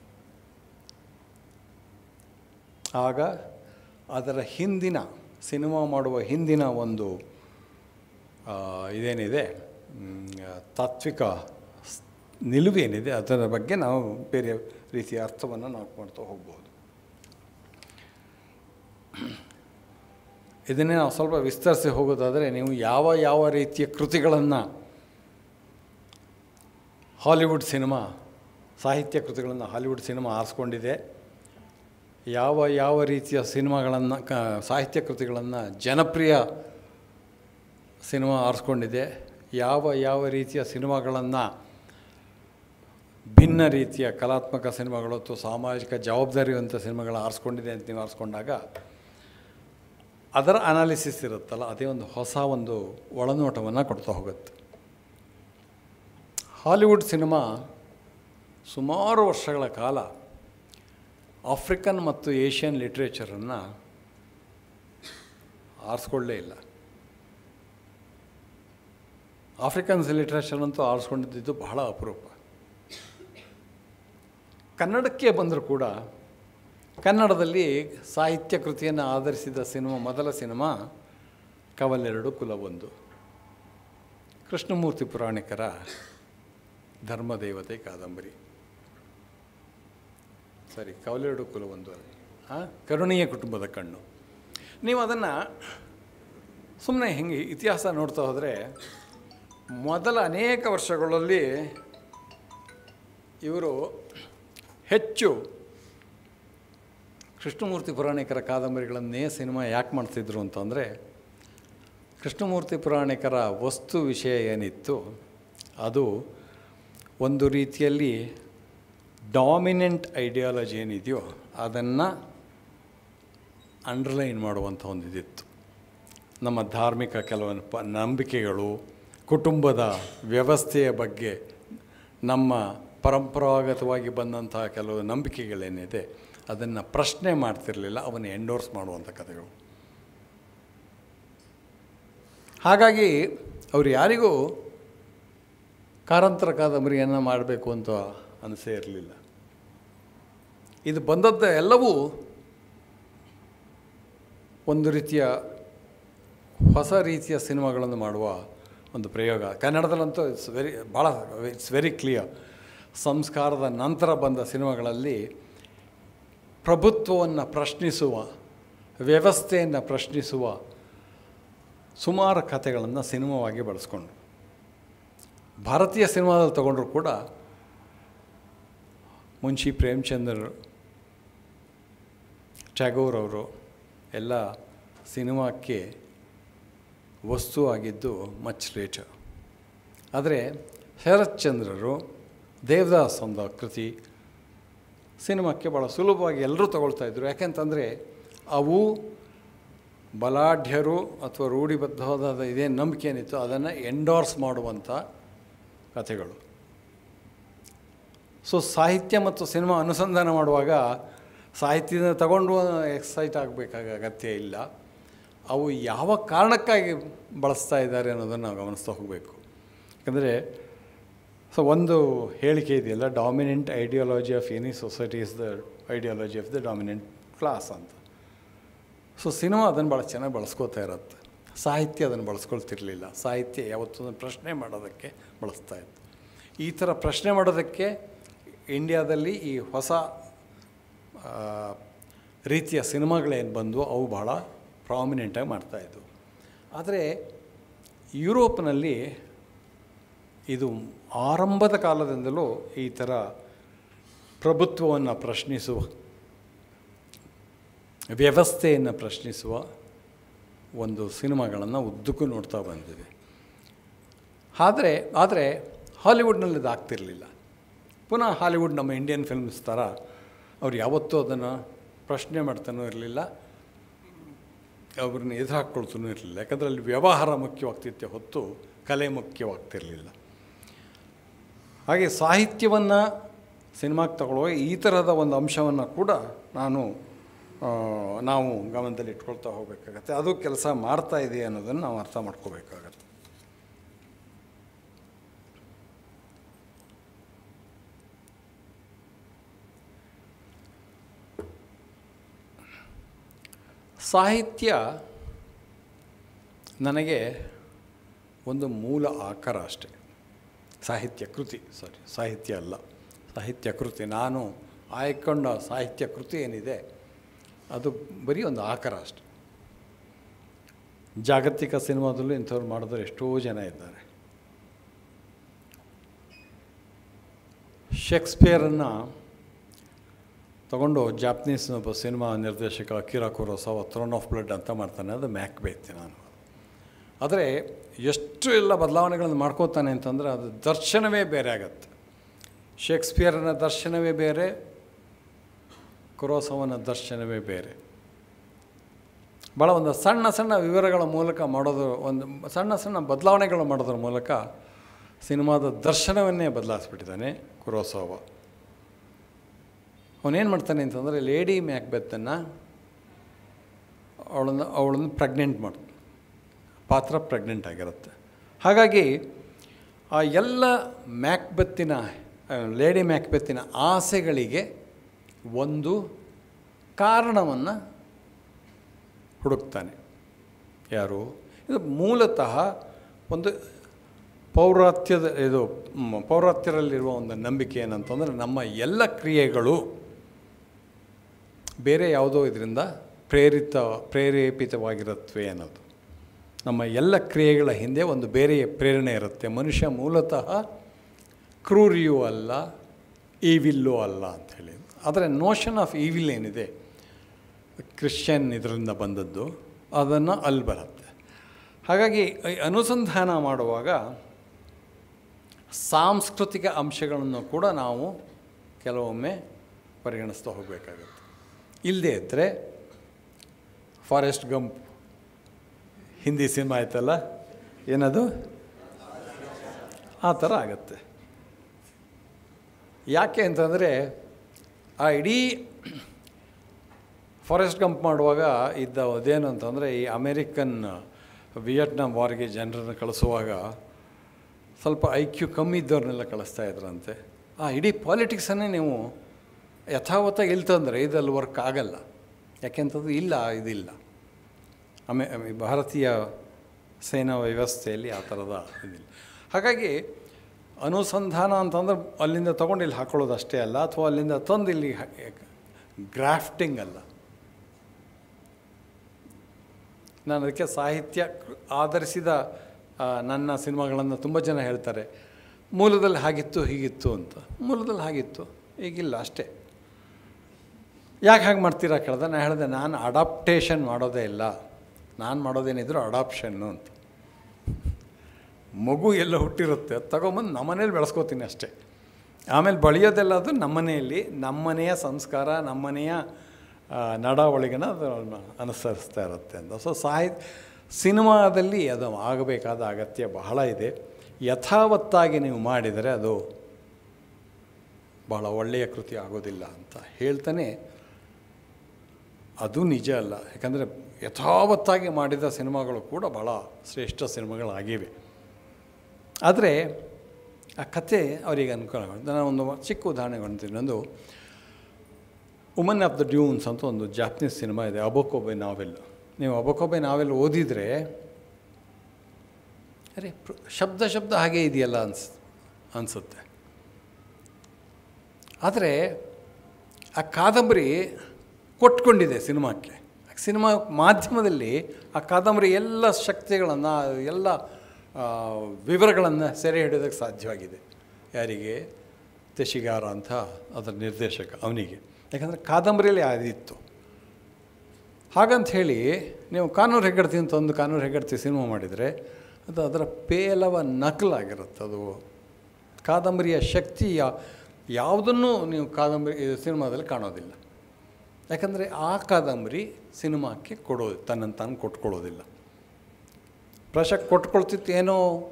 ಆಗ ಅದರ ಹಿಂದಿನ ಸಿನಿಮಾ ಮಾಡುವ ಹಿಂದಿನ ಒಂದು ಆ, ಇದೇನಿದೆ ಮ್, ತಾತ್ವಿಕ ಸ್- ನಿಲುವೇನಿದೆ ಅದರ ಬಗ್ಗೆ ನಾವು ಬೇರೆ ರೀತಿಯ ಅರ್ಥವನ್ನು ನಾವು ಮಾಡ್ತಾ ಹೋಗ್ಬೋದು ಇದನ್ನೇ ನಾವು ಸ್ವಲ್ಪ ವಿಸ್ತರಿಸಿ ಹೋಗೋದಾದರೆ ನೀವು ಯಾವ ಯಾವ ರೀತಿಯ ಕೃತಿಗಳನ್ನು ಹಾಲಿವುಡ್ ಸಿನಿಮಾ ಸಾಹಿತ್ಯ ಕೃತಿಗಳನ್ನು ಹಾಲಿವುಡ್ ಸಿನಿಮಾ ಆರಿಸ್ಕೊಂಡಿದೆ ಯಾವ ಯಾವ ರೀತಿಯ ಸಿನಿಮಾಗಳನ್ನು ಕ ಸಾಹಿತ್ಯ ಕೃತಿಗಳನ್ನು ಜನಪ್ರಿಯ ಸಿನಿಮಾ ಆರಿಸ್ಕೊಂಡಿದೆ ಯಾವ ಯಾವ ರೀತಿಯ ಸಿನಿಮಾಗಳನ್ನು ಭಿನ್ನ ರೀತಿಯ ಕಲಾತ್ಮಕ ಸಿನಿಮಾಗಳು ಅಥವಾ ಸಾಮಾಜಿಕ ಜವಾಬ್ದಾರಿಯುವಂಥ ಸಿನಿಮಾಗಳು ಆರಿಸ್ಕೊಂಡಿದೆ ಅಂತ ನೀವು ಆರಿಸ್ಕೊಂಡಾಗ ಅದರ ಅನಾಲಿಸಿಸ್ ಇರುತ್ತಲ್ಲ ಅದೇ ಒಂದು ಹೊಸ ಒಂದು ಒಳನೋಟವನ್ನು ಕೊಡ್ತಾ ಹೋಗುತ್ತೆ ಹಾಲಿವುಡ್ ಸಿನಿಮಾ ಸುಮಾರು ವರ್ಷಗಳ ಕಾಲ ಆಫ್ರಿಕನ್ ಮತ್ತು ಏಷ್ಯನ್ ಲಿಟ್ರೇಚರನ್ನು ಆರಿಸ್ಕೊಳ್ಳೇ ಇಲ್ಲ ಆಫ್ರಿಕನ್ಸ್ ಲಿಟ್ರೇಚರ್ ಅಂತೂ ಆರಿಸ್ಕೊಂಡಿದ್ದು ಬಹಳ ಅಪರೂಪ ಕನ್ನಡಕ್ಕೆ ಬಂದರೂ ಕೂಡ ಕನ್ನಡದಲ್ಲಿ ಸಾಹಿತ್ಯ ಕೃತಿಯನ್ನು ಆಧರಿಸಿದ ಸಿನಿಮಾ ಮೊದಲ ಸಿನಿಮಾ ಕವಲೆರಡು ಕುಲವೊಂದು ಕೃಷ್ಣಮೂರ್ತಿ ಪುರಾಣಿಕರ ಧರ್ಮದೇವತೆ ಕಾದಂಬರಿ ಸರಿ ಕವಲೆರಡು ಕುಲವೊಂದು ಹಾಂ ಕರುಣೀಯ ಕುಟುಂಬದ ಕಣ್ಣು ನೀವು ಅದನ್ನು ಸುಮ್ಮನೆ ಹಿಂಗೆ ಇತಿಹಾಸ ನೋಡ್ತಾ ಹೋದರೆ ಮೊದಲ ಅನೇಕ ವರ್ಷಗಳಲ್ಲಿ ಇವರು ಹೆಚ್ಚು ಕೃಷ್ಣಮೂರ್ತಿ ಪುರಾಣಿಕರ ಕಾದಂಬರಿಗಳನ್ನೇ ಸಿನಿಮಾ ಯಾಕೆ ಮಾಡ್ತಿದ್ರು ಅಂತಂದರೆ ಕೃಷ್ಣಮೂರ್ತಿ ಪುರಾಣಿಕರ ವಸ್ತು ವಿಷಯ ಏನಿತ್ತು ಅದು ಒಂದು ರೀತಿಯಲ್ಲಿ ಡಾಮಿನೆಂಟ್ ಐಡಿಯಾಲಜಿ ಏನಿದೆಯೋ ಅದನ್ನು ಅಂಡರ್ಲೈನ್ ಮಾಡುವಂಥ ಒಂದು ಇದಿತ್ತು ನಮ್ಮ ಧಾರ್ಮಿಕ ಕೆಲವೊಂದು ಪ ನಂಬಿಕೆಗಳು ಕುಟುಂಬದ ವ್ಯವಸ್ಥೆಯ ಬಗ್ಗೆ ನಮ್ಮ ಪರಂಪರಾಗತವಾಗಿ ಬಂದಂತಹ ಕೆಲವು ನಂಬಿಕೆಗಳೇನಿದೆ ಅದನ್ನು ಪ್ರಶ್ನೆ ಮಾಡ್ತಿರಲಿಲ್ಲ ಅವನ್ನ ಎಂಡೋರ್ಸ್ ಮಾಡುವಂಥ ಕಥೆಗಳು ಹಾಗಾಗಿ ಅವರು ಯಾರಿಗೂ ಕಾರಂತರ ಕಾದಂಬರಿಯನ್ನು ಮಾಡಬೇಕು ಅಂತ ಅನಿಸೇ ಇರಲಿಲ್ಲ ಇದು ಬಂದದ್ದ ಎಲ್ಲವೂ ಒಂದು ರೀತಿಯ ಹೊಸ ರೀತಿಯ ಸಿನಿಮಾಗಳನ್ನು ಮಾಡುವ ಒಂದು ಪ್ರಯೋಗ ಕನ್ನಡದಲ್ಲಂತೂ ಇಟ್ಸ್ ವೆರಿ ಭಾಳ ಇಟ್ಸ್ ವೆರಿ ಕ್ಲಿಯರ್ ಸಂಸ್ಕಾರದ ನಂತರ ಬಂದ ಸಿನಿಮಾಗಳಲ್ಲಿ ಪ್ರಭುತ್ವವನ್ನು ಪ್ರಶ್ನಿಸುವ ವ್ಯವಸ್ಥೆಯನ್ನು ಪ್ರಶ್ನಿಸುವ ಸುಮಾರು ಕಥೆಗಳನ್ನು ಸಿನಿಮಾವಾಗಿ ಬಳಸ್ಕೊಂಡು ಭಾರತೀಯ ಸಿನಿಮಾದಲ್ಲಿ ತಗೊಂಡ್ರು ಕೂಡ ಮುನ್ಷಿ ಪ್ರೇಮಚಂದ್ರ ಟ್ಯಾಗೋರ್ ಅವರು ಎಲ್ಲ ಸಿನಿಮಾಕ್ಕೆ ವಸ್ತು ಆಗಿದ್ದು ಮಚ್ ಲೇಟರ್ ಆದರೆ ಶರತ್ಚಂದ್ರರು ದೇವದಾಸ್ ಒಂದು ಕೃತಿ ಸಿನಿಮಾಕ್ಕೆ ಭಾಳ ಸುಲಭವಾಗಿ ಎಲ್ಲರೂ ತಗೊಳ್ತಾಯಿದ್ರು ಯಾಕೆಂತಂದರೆ ಅವು ಬಲಾಢ್ಯರು ಅಥವಾ ರೂಢಿಬದ್ಧವಾದ ಇದೇನು ನಂಬಿಕೆ ಏನಿತ್ತು ಅದನ್ನು ಎಂಡೋರ್ಸ್ ಮಾಡುವಂಥ ಕಥೆಗಳು ಸೊ ಸಾಹಿತ್ಯ ಮತ್ತು ಸಿನಿಮಾ ಅನುಸಂಧಾನ ಮಾಡುವಾಗ ಸಾಹಿತ್ಯದ ತಗೊಂಡು ಎಕ್ಸೈಟ್ ಆಗಬೇಕಾಗ ಅಗತ್ಯ ಇಲ್ಲ ಅವು ಯಾವ ಕಾರಣಕ್ಕಾಗಿ ಬಳಸ್ತಾ ಇದ್ದಾರೆ ಅನ್ನೋದನ್ನು ನಾವು ಗಮನಿಸ್ತಾ ಹೋಗಬೇಕು ಯಾಕಂದರೆ ಸೊ ಒಂದು ಹೇಳಿಕೆ ಇದೆಯಲ್ಲ dominant ideology of any society is the ideology of the dominant class ಅಂತ ಸೊ ಸಿನಿಮಾ ಅದನ್ನು ಭಾಳ ಚೆನ್ನಾಗಿ ಬಳಸ್ಕೋತಾ ಇರತ್ತೆ ಸಾಹಿತ್ಯ ಅದನ್ನು ಬಳಸ್ಕೊಳ್ತಿರ್ಲಿಲ್ಲ ಸಾಹಿತ್ಯ ಯಾವತ್ತೊಂದು ಪ್ರಶ್ನೆ ಮಾಡೋದಕ್ಕೆ ಬಳಸ್ತಾ ಇತ್ತು ಈ ಥರ ಪ್ರಶ್ನೆ ಮಾಡೋದಕ್ಕೆ ಇಂಡಿಯಾದಲ್ಲಿ ಈ ಹೊಸ ಆ, ರೀತಿಯ ಸಿನಿಮಾಗಳೇನು ಬಂದವು ಅವು ಭಾಳ ಪ್ರಾಮಿನೆಂಟಾಗಿ ಮಾಡ್ತಾಯಿದ್ವು ಆದರೆ ಯುರೋಪ್ನಲ್ಲಿ ಇದು ಆರಂಭದ ಕಾಲದಿಂದಲೂ ಈ ಥರ ಪ್ರಭುತ್ವವನ್ನು ಪ್ರಶ್ನಿಸುವ ವ್ಯವಸ್ಥೆಯನ್ನು ಪ್ರಶ್ನಿಸುವ ಒಂದು ಸಿನಿಮಾಗಳನ್ನು ಉದ್ದಕ್ಕೂ ನೋಡ್ತಾ ಬಂದಿದೆ ಆದರೆ ಆದರೆ ಹಾಲಿವುಡ್ನಲ್ಲಿ ಇದು ಆಗ್ತಿರಲಿಲ್ಲ ಪುನಃ ಹಾಲಿವುಡ್ ನಮ್ಮ ಇಂಡಿಯನ್ ಫಿಲ್ಮ್ಸ್ ಥರ ಅವ್ರು ಯಾವತ್ತೂ ಅದನ್ನು ಪ್ರಶ್ನೆ ಮಾಡ್ತಾನೂ ಇರಲಿಲ್ಲ ಅವ್ರನ್ನ ಎದುರು ಹಾಕ್ಕೊಳ್ತಾನೂ ಇರಲಿಲ್ಲ ಯಾಕಂದರೆ ಅಲ್ಲಿ ವ್ಯವಹಾರ ಮುಖ್ಯವಾಗ್ತಿತ್ತೆ ಹೊತ್ತು ಕಲೆ ಮುಖ್ಯವಾಗ್ತಿರಲಿಲ್ಲ ಹಾಗೆ ಸಾಹಿತ್ಯವನ್ನು ಸಿನಿಮಾಗೆ ತಗೊಳ್ಳುವಾಗ ಈ ಥರದ ಒಂದು ಅಂಶವನ್ನು ಕೂಡ ನಾನು ಆ, ನಾವು ಗಮನದಲ್ಲಿ ಇಟ್ಕೊಳ್ತಾ ಹೋಗಬೇಕಾಗತ್ತೆ ಅದು ಕೆಲಸ ಮಾಡ್ತಾ ಇದೆ ಅನ್ನೋದನ್ನು ನಾವು ಅರ್ಥ ಮಾಡ್ಕೋಬೇಕಾಗತ್ತೆ ಸಾಹಿತ್ಯ ನನಗೆ ಒಂದು ಮೂಲ ಆಕಾರ ಅಷ್ಟೆ ಸಾಹಿತ್ಯ ಕೃತಿ ಸಾರಿ ಸಾಹಿತ್ಯ ಅಲ್ಲ ಸಾಹಿತ್ಯ ಕೃತಿ ನಾನು ಆಯ್ಕೊಂಡ ಸಾಹಿತ್ಯ ಕೃತಿ ಏನಿದೆ ಅದು ಬರೀ ಒಂದು ಆಕಾರ ಅಷ್ಟೆ ಜಾಗತಿಕ ಸಿನಿಮಾದಲ್ಲೂ ಇಂಥವ್ರು ಮಾಡಿದ್ರೆ ಎಷ್ಟೋ ಜನ ಇದ್ದಾರೆ ಶೇಕ್ಸ್ಪಿಯರನ್ನು ತಗೊಂಡು ಜಾಪನೀಸ್ ಒಬ್ಬ ಸಿನಿಮಾ ನಿರ್ದೇಶಕ Akira Kurosawa throne of blood ಅಂತ ಮಾಡ್ತಾನೆ ಅದು ಮ್ಯಾಕ್ ಬೇಯ್ತಿ ನಾನು ಆದರೆ ಎಷ್ಟು ಎಲ್ಲ ಬದಲಾವಣೆಗಳನ್ನು ಮಾಡ್ಕೋತಾನೆ ಅಂತಂದರೆ ಅದು ದರ್ಶನವೇ ಬೇರೆ ಆಗತ್ತೆ ಶೇಕ್ಸ್ಪಿಯರನ ದರ್ಶನವೇ ಬೇರೆ ಕುರೋಸವನ ದರ್ಶನವೇ ಬೇರೆ ಭಾಳ ಒಂದು ಸಣ್ಣ ಸಣ್ಣ ವಿವರಗಳ ಮೂಲಕ ಮಾಡೋದು ಒಂದು ಸಣ್ಣ ಸಣ್ಣ ಬದಲಾವಣೆಗಳು ಮಾಡೋದ್ರ ಮೂಲಕ ಸಿನಿಮಾದ ದರ್ಶನವನ್ನೇ ಬದಲಾಯಿಸ್ಬಿಟ್ಟಿದ್ದಾನೆ ಕುರೋಸವ ಅವನೇನು ಮಾಡ್ತಾನೆ ಅಂತಂದರೆ ಲೇಡಿ ಮ್ಯಾಕ್ಬೆತ್ತನ್ನು ಅವಳನ್ನು ಅವಳನ್ನು ಪ್ರೆಗ್ನೆಂಟ್ ಮಾಡ್ತಾನೆ ಪಾತ್ರ ಪ್ರೆಗ್ನೆಂಟ್ ಆಗಿರುತ್ತೆ ಹಾಗಾಗಿ ಆ ಎಲ್ಲ ಮ್ಯಾಕ್ಬೆತ್ತಿನ ಆ, ಲೇಡಿ ಮ್ಯಾಕ್ಬೆತ್ತಿನ ಆಸೆಗಳಿಗೆ ಒಂದು ಕಾರಣವನ್ನು ಹುಡುಕ್ತಾನೆ ಯಾರು ಇದು ಮೂಲತಃ ಒಂದು ಪೌರಾತ್ಯದ ಇದು ಮ್, ಪೌರಾತ್ಯರಲ್ಲಿರುವ ಒಂದು ನಂಬಿಕೆ ಏನಂತಂದರೆ ನಮ್ಮ ಎಲ್ಲ ಕ್ರಿಯೆಗಳು ಬೇರೆ ಯಾವುದೋ ಇದರಿಂದ ಪ್ರೇರಿತ ಪ್ರೇರೇಪಿತವಾಗಿರುತ್ತವೆ ಅನ್ನೋದು ನಮ್ಮ ಎಲ್ಲ ಕ್ರಿಯೆಗಳ ಹಿಂದೆ ಒಂದು ಬೇರೆ ಪ್ರೇರಣೆ ಇರುತ್ತೆ ಮನುಷ್ಯ ಮೂಲತಃ ಕ್ರೂರಿಯೂ ಅಲ್ಲ ಈವಿಲ್ಲೂ ಅಲ್ಲ ಅಂಥೇಳಿ ಆದರೆ ನೋಷನ್ ಆಫ್ ಈವಿಲ್ ಏನಿದೆ ಕ್ರಿಶ್ಚಿಯನ್ ಇದರಿಂದ ಬಂದದ್ದು ಅದನ್ನು ಅಲ್ಲಿ ಬರುತ್ತೆ ಹಾಗಾಗಿ ಈ ಅನುಸಂಧಾನ ಮಾಡುವಾಗ ಸಾಂಸ್ಕೃತಿಕ ಅಂಶಗಳನ್ನು ಕೂಡ ನಾವು ಕೆಲವೊಮ್ಮೆ ಪರಿಗಣಿಸ್ತಾ ಹೋಗಬೇಕಾಗುತ್ತೆ ಇಲ್ಲದೇ ಇದ್ದರೆ ಫಾರೆಸ್ಟ್ ಗಂಪ್ ಹಿಂದಿ ಸಿನಿಮಾ ಆಯ್ತಲ್ಲ ಏನದು ಆ ಥರ ಆಗತ್ತೆ ಯಾಕೆ ಅಂತಂದರೆ ಆ ಇಡೀ ಫಾರೆಸ್ಟ್ ಗಂಪ್ ಮಾಡುವಾಗ ಇದ್ದ ಅದೇನು ಅಂತಂದರೆ ಈ ಅಮೇರಿಕನ್ ವಿಯಟ್ನಾಂ ವಾರ್ಗೆ ಜನರನ್ನು ಕಳಿಸುವಾಗ ಸ್ವಲ್ಪ ಐ ಕ್ಯೂ ಕಮ್ಮಿ ಇದ್ದವ್ರನ್ನೆಲ್ಲ ಕಳಿಸ್ತಾ ಇದ್ರಂತೆ ಆ ಇಡೀ ಪಾಲಿಟಿಕ್ಸನ್ನೇ ನೀವು ಯಥಾವತ್ತಾಗಿ ಇಲ್ಲಿ ತಂದರೆ ಇದಲ್ಲಿ ವರ್ಕ್ ಆಗಲ್ಲ ಯಾಕೆಂತಂದ್ರೆ ಇಲ್ಲ ಇದಿಲ್ಲ ಆಮೇ ಆಮೇ- ಭಾರತೀಯ ಸೇನಾ ವ್ಯವಸ್ಥೆಯಲ್ಲಿ ಆ ಥರದ ಇದಿಲ್ಲ ಹಾಗಾಗಿ ಅನುಸಂಧಾನ ಅಂತಂದ್ರೆ ಅಲ್ಲಿಂದ ತೊಗೊಂಡು ಇಲ್ಲಿ ಹಾಕೊಳ್ಳೋದು ಅಷ್ಟೇ ಅಲ್ಲ ಅಥವಾ ಅಲ್ಲಿಂದ ತಂದು ಇಲ್ಲಿ ಗ್ರಾಫ್ಟಿಂಗ್ ಅಲ್ಲ ನಾನು ಅದಕ್ಕೆ ಸಾಹಿತ್ಯ ಆಧರಿಸಿದ ಆ, ನನ್ನ ಸಿನಿಮಾಗಳನ್ನು ತುಂಬ ಜನ ಹೇಳ್ತಾರೆ ಮೂಲದಲ್ಲಿ ಹಾಗಿತ್ತು ಹೀಗಿತ್ತು ಅಂತ ಮೂಲದಲ್ಲಿ ಹಾಗಿತ್ತು ಈಗಿಲ್ಲ ಅಷ್ಟೇ ಯಾಕೆ ಹಾಗೆ ಮಾಡ್ತೀರಾ ಕೇಳ್ದೆ ನಾನು ಹೇಳಿದೆ ನಾನು ಅಡಾಪ್ಟೇಷನ್ ಮಾಡೋದೇ ಇಲ್ಲ ನಾನು ಮಾಡೋದೇನಿದ್ರು ಅಡಾಪ್ಷನ್ನು ಅಂತ ಮಗು ಎಲ್ಲ ಹುಟ್ಟಿರುತ್ತೆ ಅದು ತಗೊಂಬಂದು ನಮ್ಮನೇಲಿ ಬೆಳೆಸ್ಕೋತೀನಿ ಅಷ್ಟೇ ಆಮೇಲೆ ಬಳಿಯೋದೆಲ್ಲ ಅದು ನಮ್ಮನೆಯಲ್ಲಿ ನಮ್ಮನೆಯ ಸಂಸ್ಕಾರ ನಮ್ಮನೆಯ ಆ, ನಡವಳಿಕೆನ ಅದು ಅನುಸರಿಸ್ತಾ ಇರುತ್ತೆ ಅಂತ ಸೊ ಸಾಹಿತ್ಯ ಸಿನಿಮಾದಲ್ಲಿ ಅದು ಆಗಬೇಕಾದ ಅಗತ್ಯ ಬಹಳ ಇದೆ ಯಥಾವತ್ತಾಗಿ ನೀವು ಮಾಡಿದರೆ ಅದು ಬಹಳ ಒಳ್ಳೆಯ ಕೃತಿ ಆಗೋದಿಲ್ಲ ಅಂತ ಹೇಳ್ತಾನೆ ಅದು ನಿಜ ಅಲ್ಲ ಯಾಕಂದರೆ ಯಥಾವತ್ತಾಗಿ ಮಾಡಿದ ಸಿನಿಮಾಗಳು ಕೂಡ ಭಾಳ ಶ್ರೇಷ್ಠ ಸಿನಿಮಾಗಳಾಗಿವೆ ಆದರೆ ಆ ಕತೆ ಅವರಿಗೆ ಅನುಕೂಲ ಆಗುತ್ತೆ ನಾನು ಒಂದು ಚಿಕ್ಕ ಉದಾಹರಣೆ ಕೊಡ್ತೀನಿ ಒಂದು ವುಮನ್ ಆಫ್ ದ ಡ್ಯೂನ್ಸ್ ಅಂತ ಒಂದು ಜಾಪನೀಸ್ ಸಿನಿಮಾ ಇದೆ ಅಬೊಕೊಬೆ ನಾವೆಲ್ ನೀವು ಅಬೊಕೊಬೆ ನಾವೆಲ್ ಓದಿದರೆ ಅರೆ ಪ್ರ- ಶಬ್ದ ಶಬ್ದ ಹಾಗೆ ಇದೆಯಲ್ಲ ಅನ್ಸ್ ಅನಿಸುತ್ತೆ ಆದರೆ ಆ ಕಾದಂಬರಿ ಕೊಟ್ಕೊಂಡಿದೆ ಸಿನಿಮಾಕ್ಕೆ ಸಿನಿಮಾ ಮಾಧ್ಯಮದಲ್ಲಿ ಆ ಕಾದಂಬರಿ ಎಲ್ಲ ಶಕ್ತಿಗಳನ್ನು ಎಲ್ಲ ಆ, ವಿವರಗಳನ್ನು ಸೆರೆ ಹಿಡಿಯೋದಕ್ಕೆ ಸಾಧ್ಯವಾಗಿದೆ ಯಾರಿಗೆ ತೆಶಿಗಾರ ಅಂತ ಅದರ ನಿರ್ದೇಶಕ ಅವನಿಗೆ ಯಾಕಂದರೆ ಕಾದಂಬರಿಯಲ್ಲಿ ಅದಿತ್ತು ಹಾಗಂತ ಹೇಳಿ ನೀವು ಕಾನೂರು ಹೆಗ್ಗಡ್ತಿ ಅಂತ ಒಂದು ಕಾನೂರು ಹೆಗ್ಗಡ್ತಿ ಸಿನಿಮಾ ಮಾಡಿದರೆ ಅದು ಅದರ ಪೇಲವ ನಕಲಾಗಿರುತ್ತೆ ಅದು ಕಾದಂಬರಿಯ ಶಕ್ತಿ ಯಾ ಯಾವುದನ್ನು ನೀವು ಕಾದಂಬರಿ ಇದು ಸಿನಿಮಾದಲ್ಲಿ ಕಾಣೋದಿಲ್ಲ ಯಾಕಂದರೆ ಆ ಕಾದಂಬರಿ ಸಿನಿಮಾಕ್ಕೆ ಕೊಡೋದು ತನ್ನನ್ನು ತಾನು ಕೊಟ್ಕೊಳ್ಳೋದಿಲ್ಲ ಪ್ರಶಕ್ ಕೊಟ್ಕೊಳ್ತಿತ್ತು ಏನೋ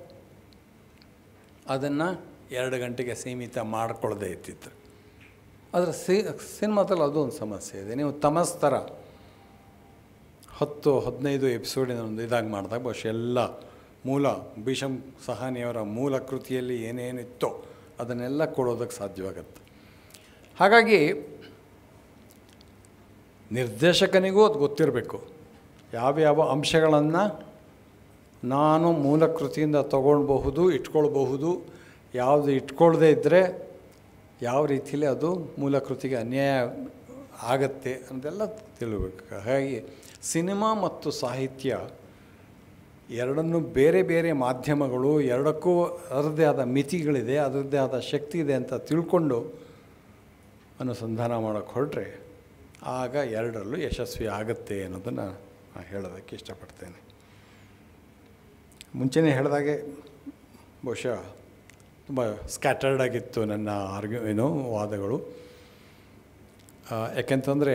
ಅದನ್ನು ಎರಡು ಗಂಟೆಗೆ ಸೀಮಿತ ಮಾಡಿಕೊಳ್ಳದೆ ಇತ್ತಿತ್ತು ಆದರೆ ಸಿ ಸಿನಿಮಾದಲ್ಲಿ ಅದು ಒಂದು ಸಮಸ್ಯೆ ಇದೆ ನೀವು ತಮಸ್ ಥರ ಹತ್ತು ಹದಿನೈದು ಎಪಿಸೋಡಿನ ಒಂದು ಇದಾಗಿ ಮಾಡಿದಾಗ ಬಹುಶಃ ಎಲ್ಲ ಮೂಲ ಭೀಷಮ್ ಸಹಾನಿಯವರ ಮೂಲ ಕೃತಿಯಲ್ಲಿ ಏನೇನಿತ್ತೋ ಅದನ್ನೆಲ್ಲ ಕೊಡೋದಕ್ಕೆ ಸಾಧ್ಯವಾಗತ್ತೆ ಹಾಗಾಗಿ ನಿರ್ದೇಶಕನಿಗೂ ಅದು ಗೊತ್ತಿರಬೇಕು ಯಾವ್ಯಾವ ಅಂಶಗಳನ್ನು ನಾನು ಮೂಲ ಕೃತಿಯಿಂದ ತಗೊಳ್ಬಹುದು ಇಟ್ಕೊಳ್ಬಹುದು ಯಾವುದು ಇಟ್ಕೊಳ್ಳದೇ ಇದ್ದರೆ ಯಾವ ರೀತಿಯಲ್ಲಿ ಅದು ಮೂಲ ಕೃತಿಗೆ ಅನ್ಯಾಯ ಆಗತ್ತೆ ಅಂತೆಲ್ಲ ತಿಳಬೇಕು ಹಾಗಾಗಿ ಸಿನಿಮಾ ಮತ್ತು ಸಾಹಿತ್ಯ ಎರಡನ್ನೂ ಬೇರೆ ಬೇರೆ ಮಾಧ್ಯಮಗಳು ಎರಡಕ್ಕೂ ಅದರದ್ದೇ ಆದ ಮಿತಿಗಳಿದೆ ಅದರದ್ದೇ ಆದ ಶಕ್ತಿ ಇದೆ ಅಂತ ತಿಳ್ಕೊಂಡು ಅನುಸಂಧಾನ ಮಾಡೋಕ್ಕೆ ಹೊರಟ್ರೆ ಆಗ ಎರಡರಲ್ಲೂ ಯಶಸ್ವಿ ಆಗುತ್ತೆ ಅನ್ನೋದನ್ನು ನಾನು ಹೇಳೋದಕ್ಕೆ ಇಷ್ಟಪಡ್ತೇನೆ ಮುಂಚೆನೇ ಹೇಳಿದಾಗೆ ಬಹುಶಃ ತುಂಬ ಸ್ಕ್ಯಾಟರ್ಡ್ ಆಗಿತ್ತು ನನ್ನ ಆರ್ಗ್ಯು ಏನು ವಾದಗಳು ಆ, ಯಾಕೆಂತಂದರೆ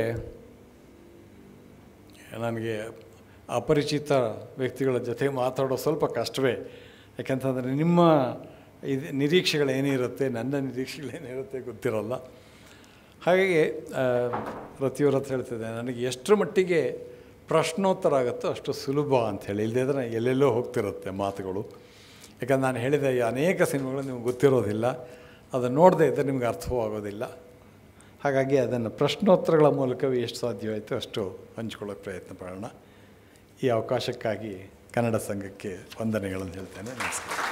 ನನಗೆ ಅಪರಿಚಿತ ವ್ಯಕ್ತಿಗಳ ಜೊತೆ ಮಾತಾಡೋ ಸ್ವಲ್ಪ ಕಷ್ಟವೇ ಯಾಕೆಂತಂದರೆ ನಿಮ್ಮ ಇದು ನಿರೀಕ್ಷೆಗಳೇನಿರುತ್ತೆ ನನ್ನ ನಿರೀಕ್ಷೆಗಳೇನಿರುತ್ತೆ ಗೊತ್ತಿರೋಲ್ಲ ಹಾಗಾಗಿ ಆ, ರತಿಯವ್ರ ಹತ್ರ ಹೇಳ್ತಿದ್ದೆ ನನಗೆ ಎಷ್ಟರ ಮಟ್ಟಿಗೆ ಪ್ರಶ್ನೋತ್ತರ ಆಗುತ್ತೋ ಅಷ್ಟು ಸುಲಭ ಅಂಥೇಳಿ ಇಲ್ಲದಿದ್ರೆ ಎಲ್ಲೆಲ್ಲೋ ಹೋಗ್ತಿರುತ್ತೆ ಮಾತುಗಳು ಯಾಕಂದ್ರೆ ನಾನು ಹೇಳಿದ ಈ ಅನೇಕ ಸಿನಿಮಾಗಳು ನಿಮ್ಗೆ ಗೊತ್ತಿರೋದಿಲ್ಲ ಅದನ್ನು ನೋಡದೇ ಇದ್ದರೆ ನಿಮ್ಗೆ ಅರ್ಥವೂ ಆಗೋದಿಲ್ಲ ಹಾಗಾಗಿ ಅದನ್ನು ಪ್ರಶ್ನೋತ್ತರಗಳ ಮೂಲಕವೇ ಎಷ್ಟು ಸಾಧ್ಯವಾಯಿತು ಅಷ್ಟು ಹಂಚ್ಕೊಳ್ಳೋಕ್ಕೆ ಪ್ರಯತ್ನ ಪಡೋಣ ಈ ಅವಕಾಶಕ್ಕಾಗಿ ಕನ್ನಡ ಸಂಘಕ್ಕೆ ವಂದನೆಗಳನ್ನು ಹೇಳ್ತೇನೆ ನಮಸ್ಕಾರ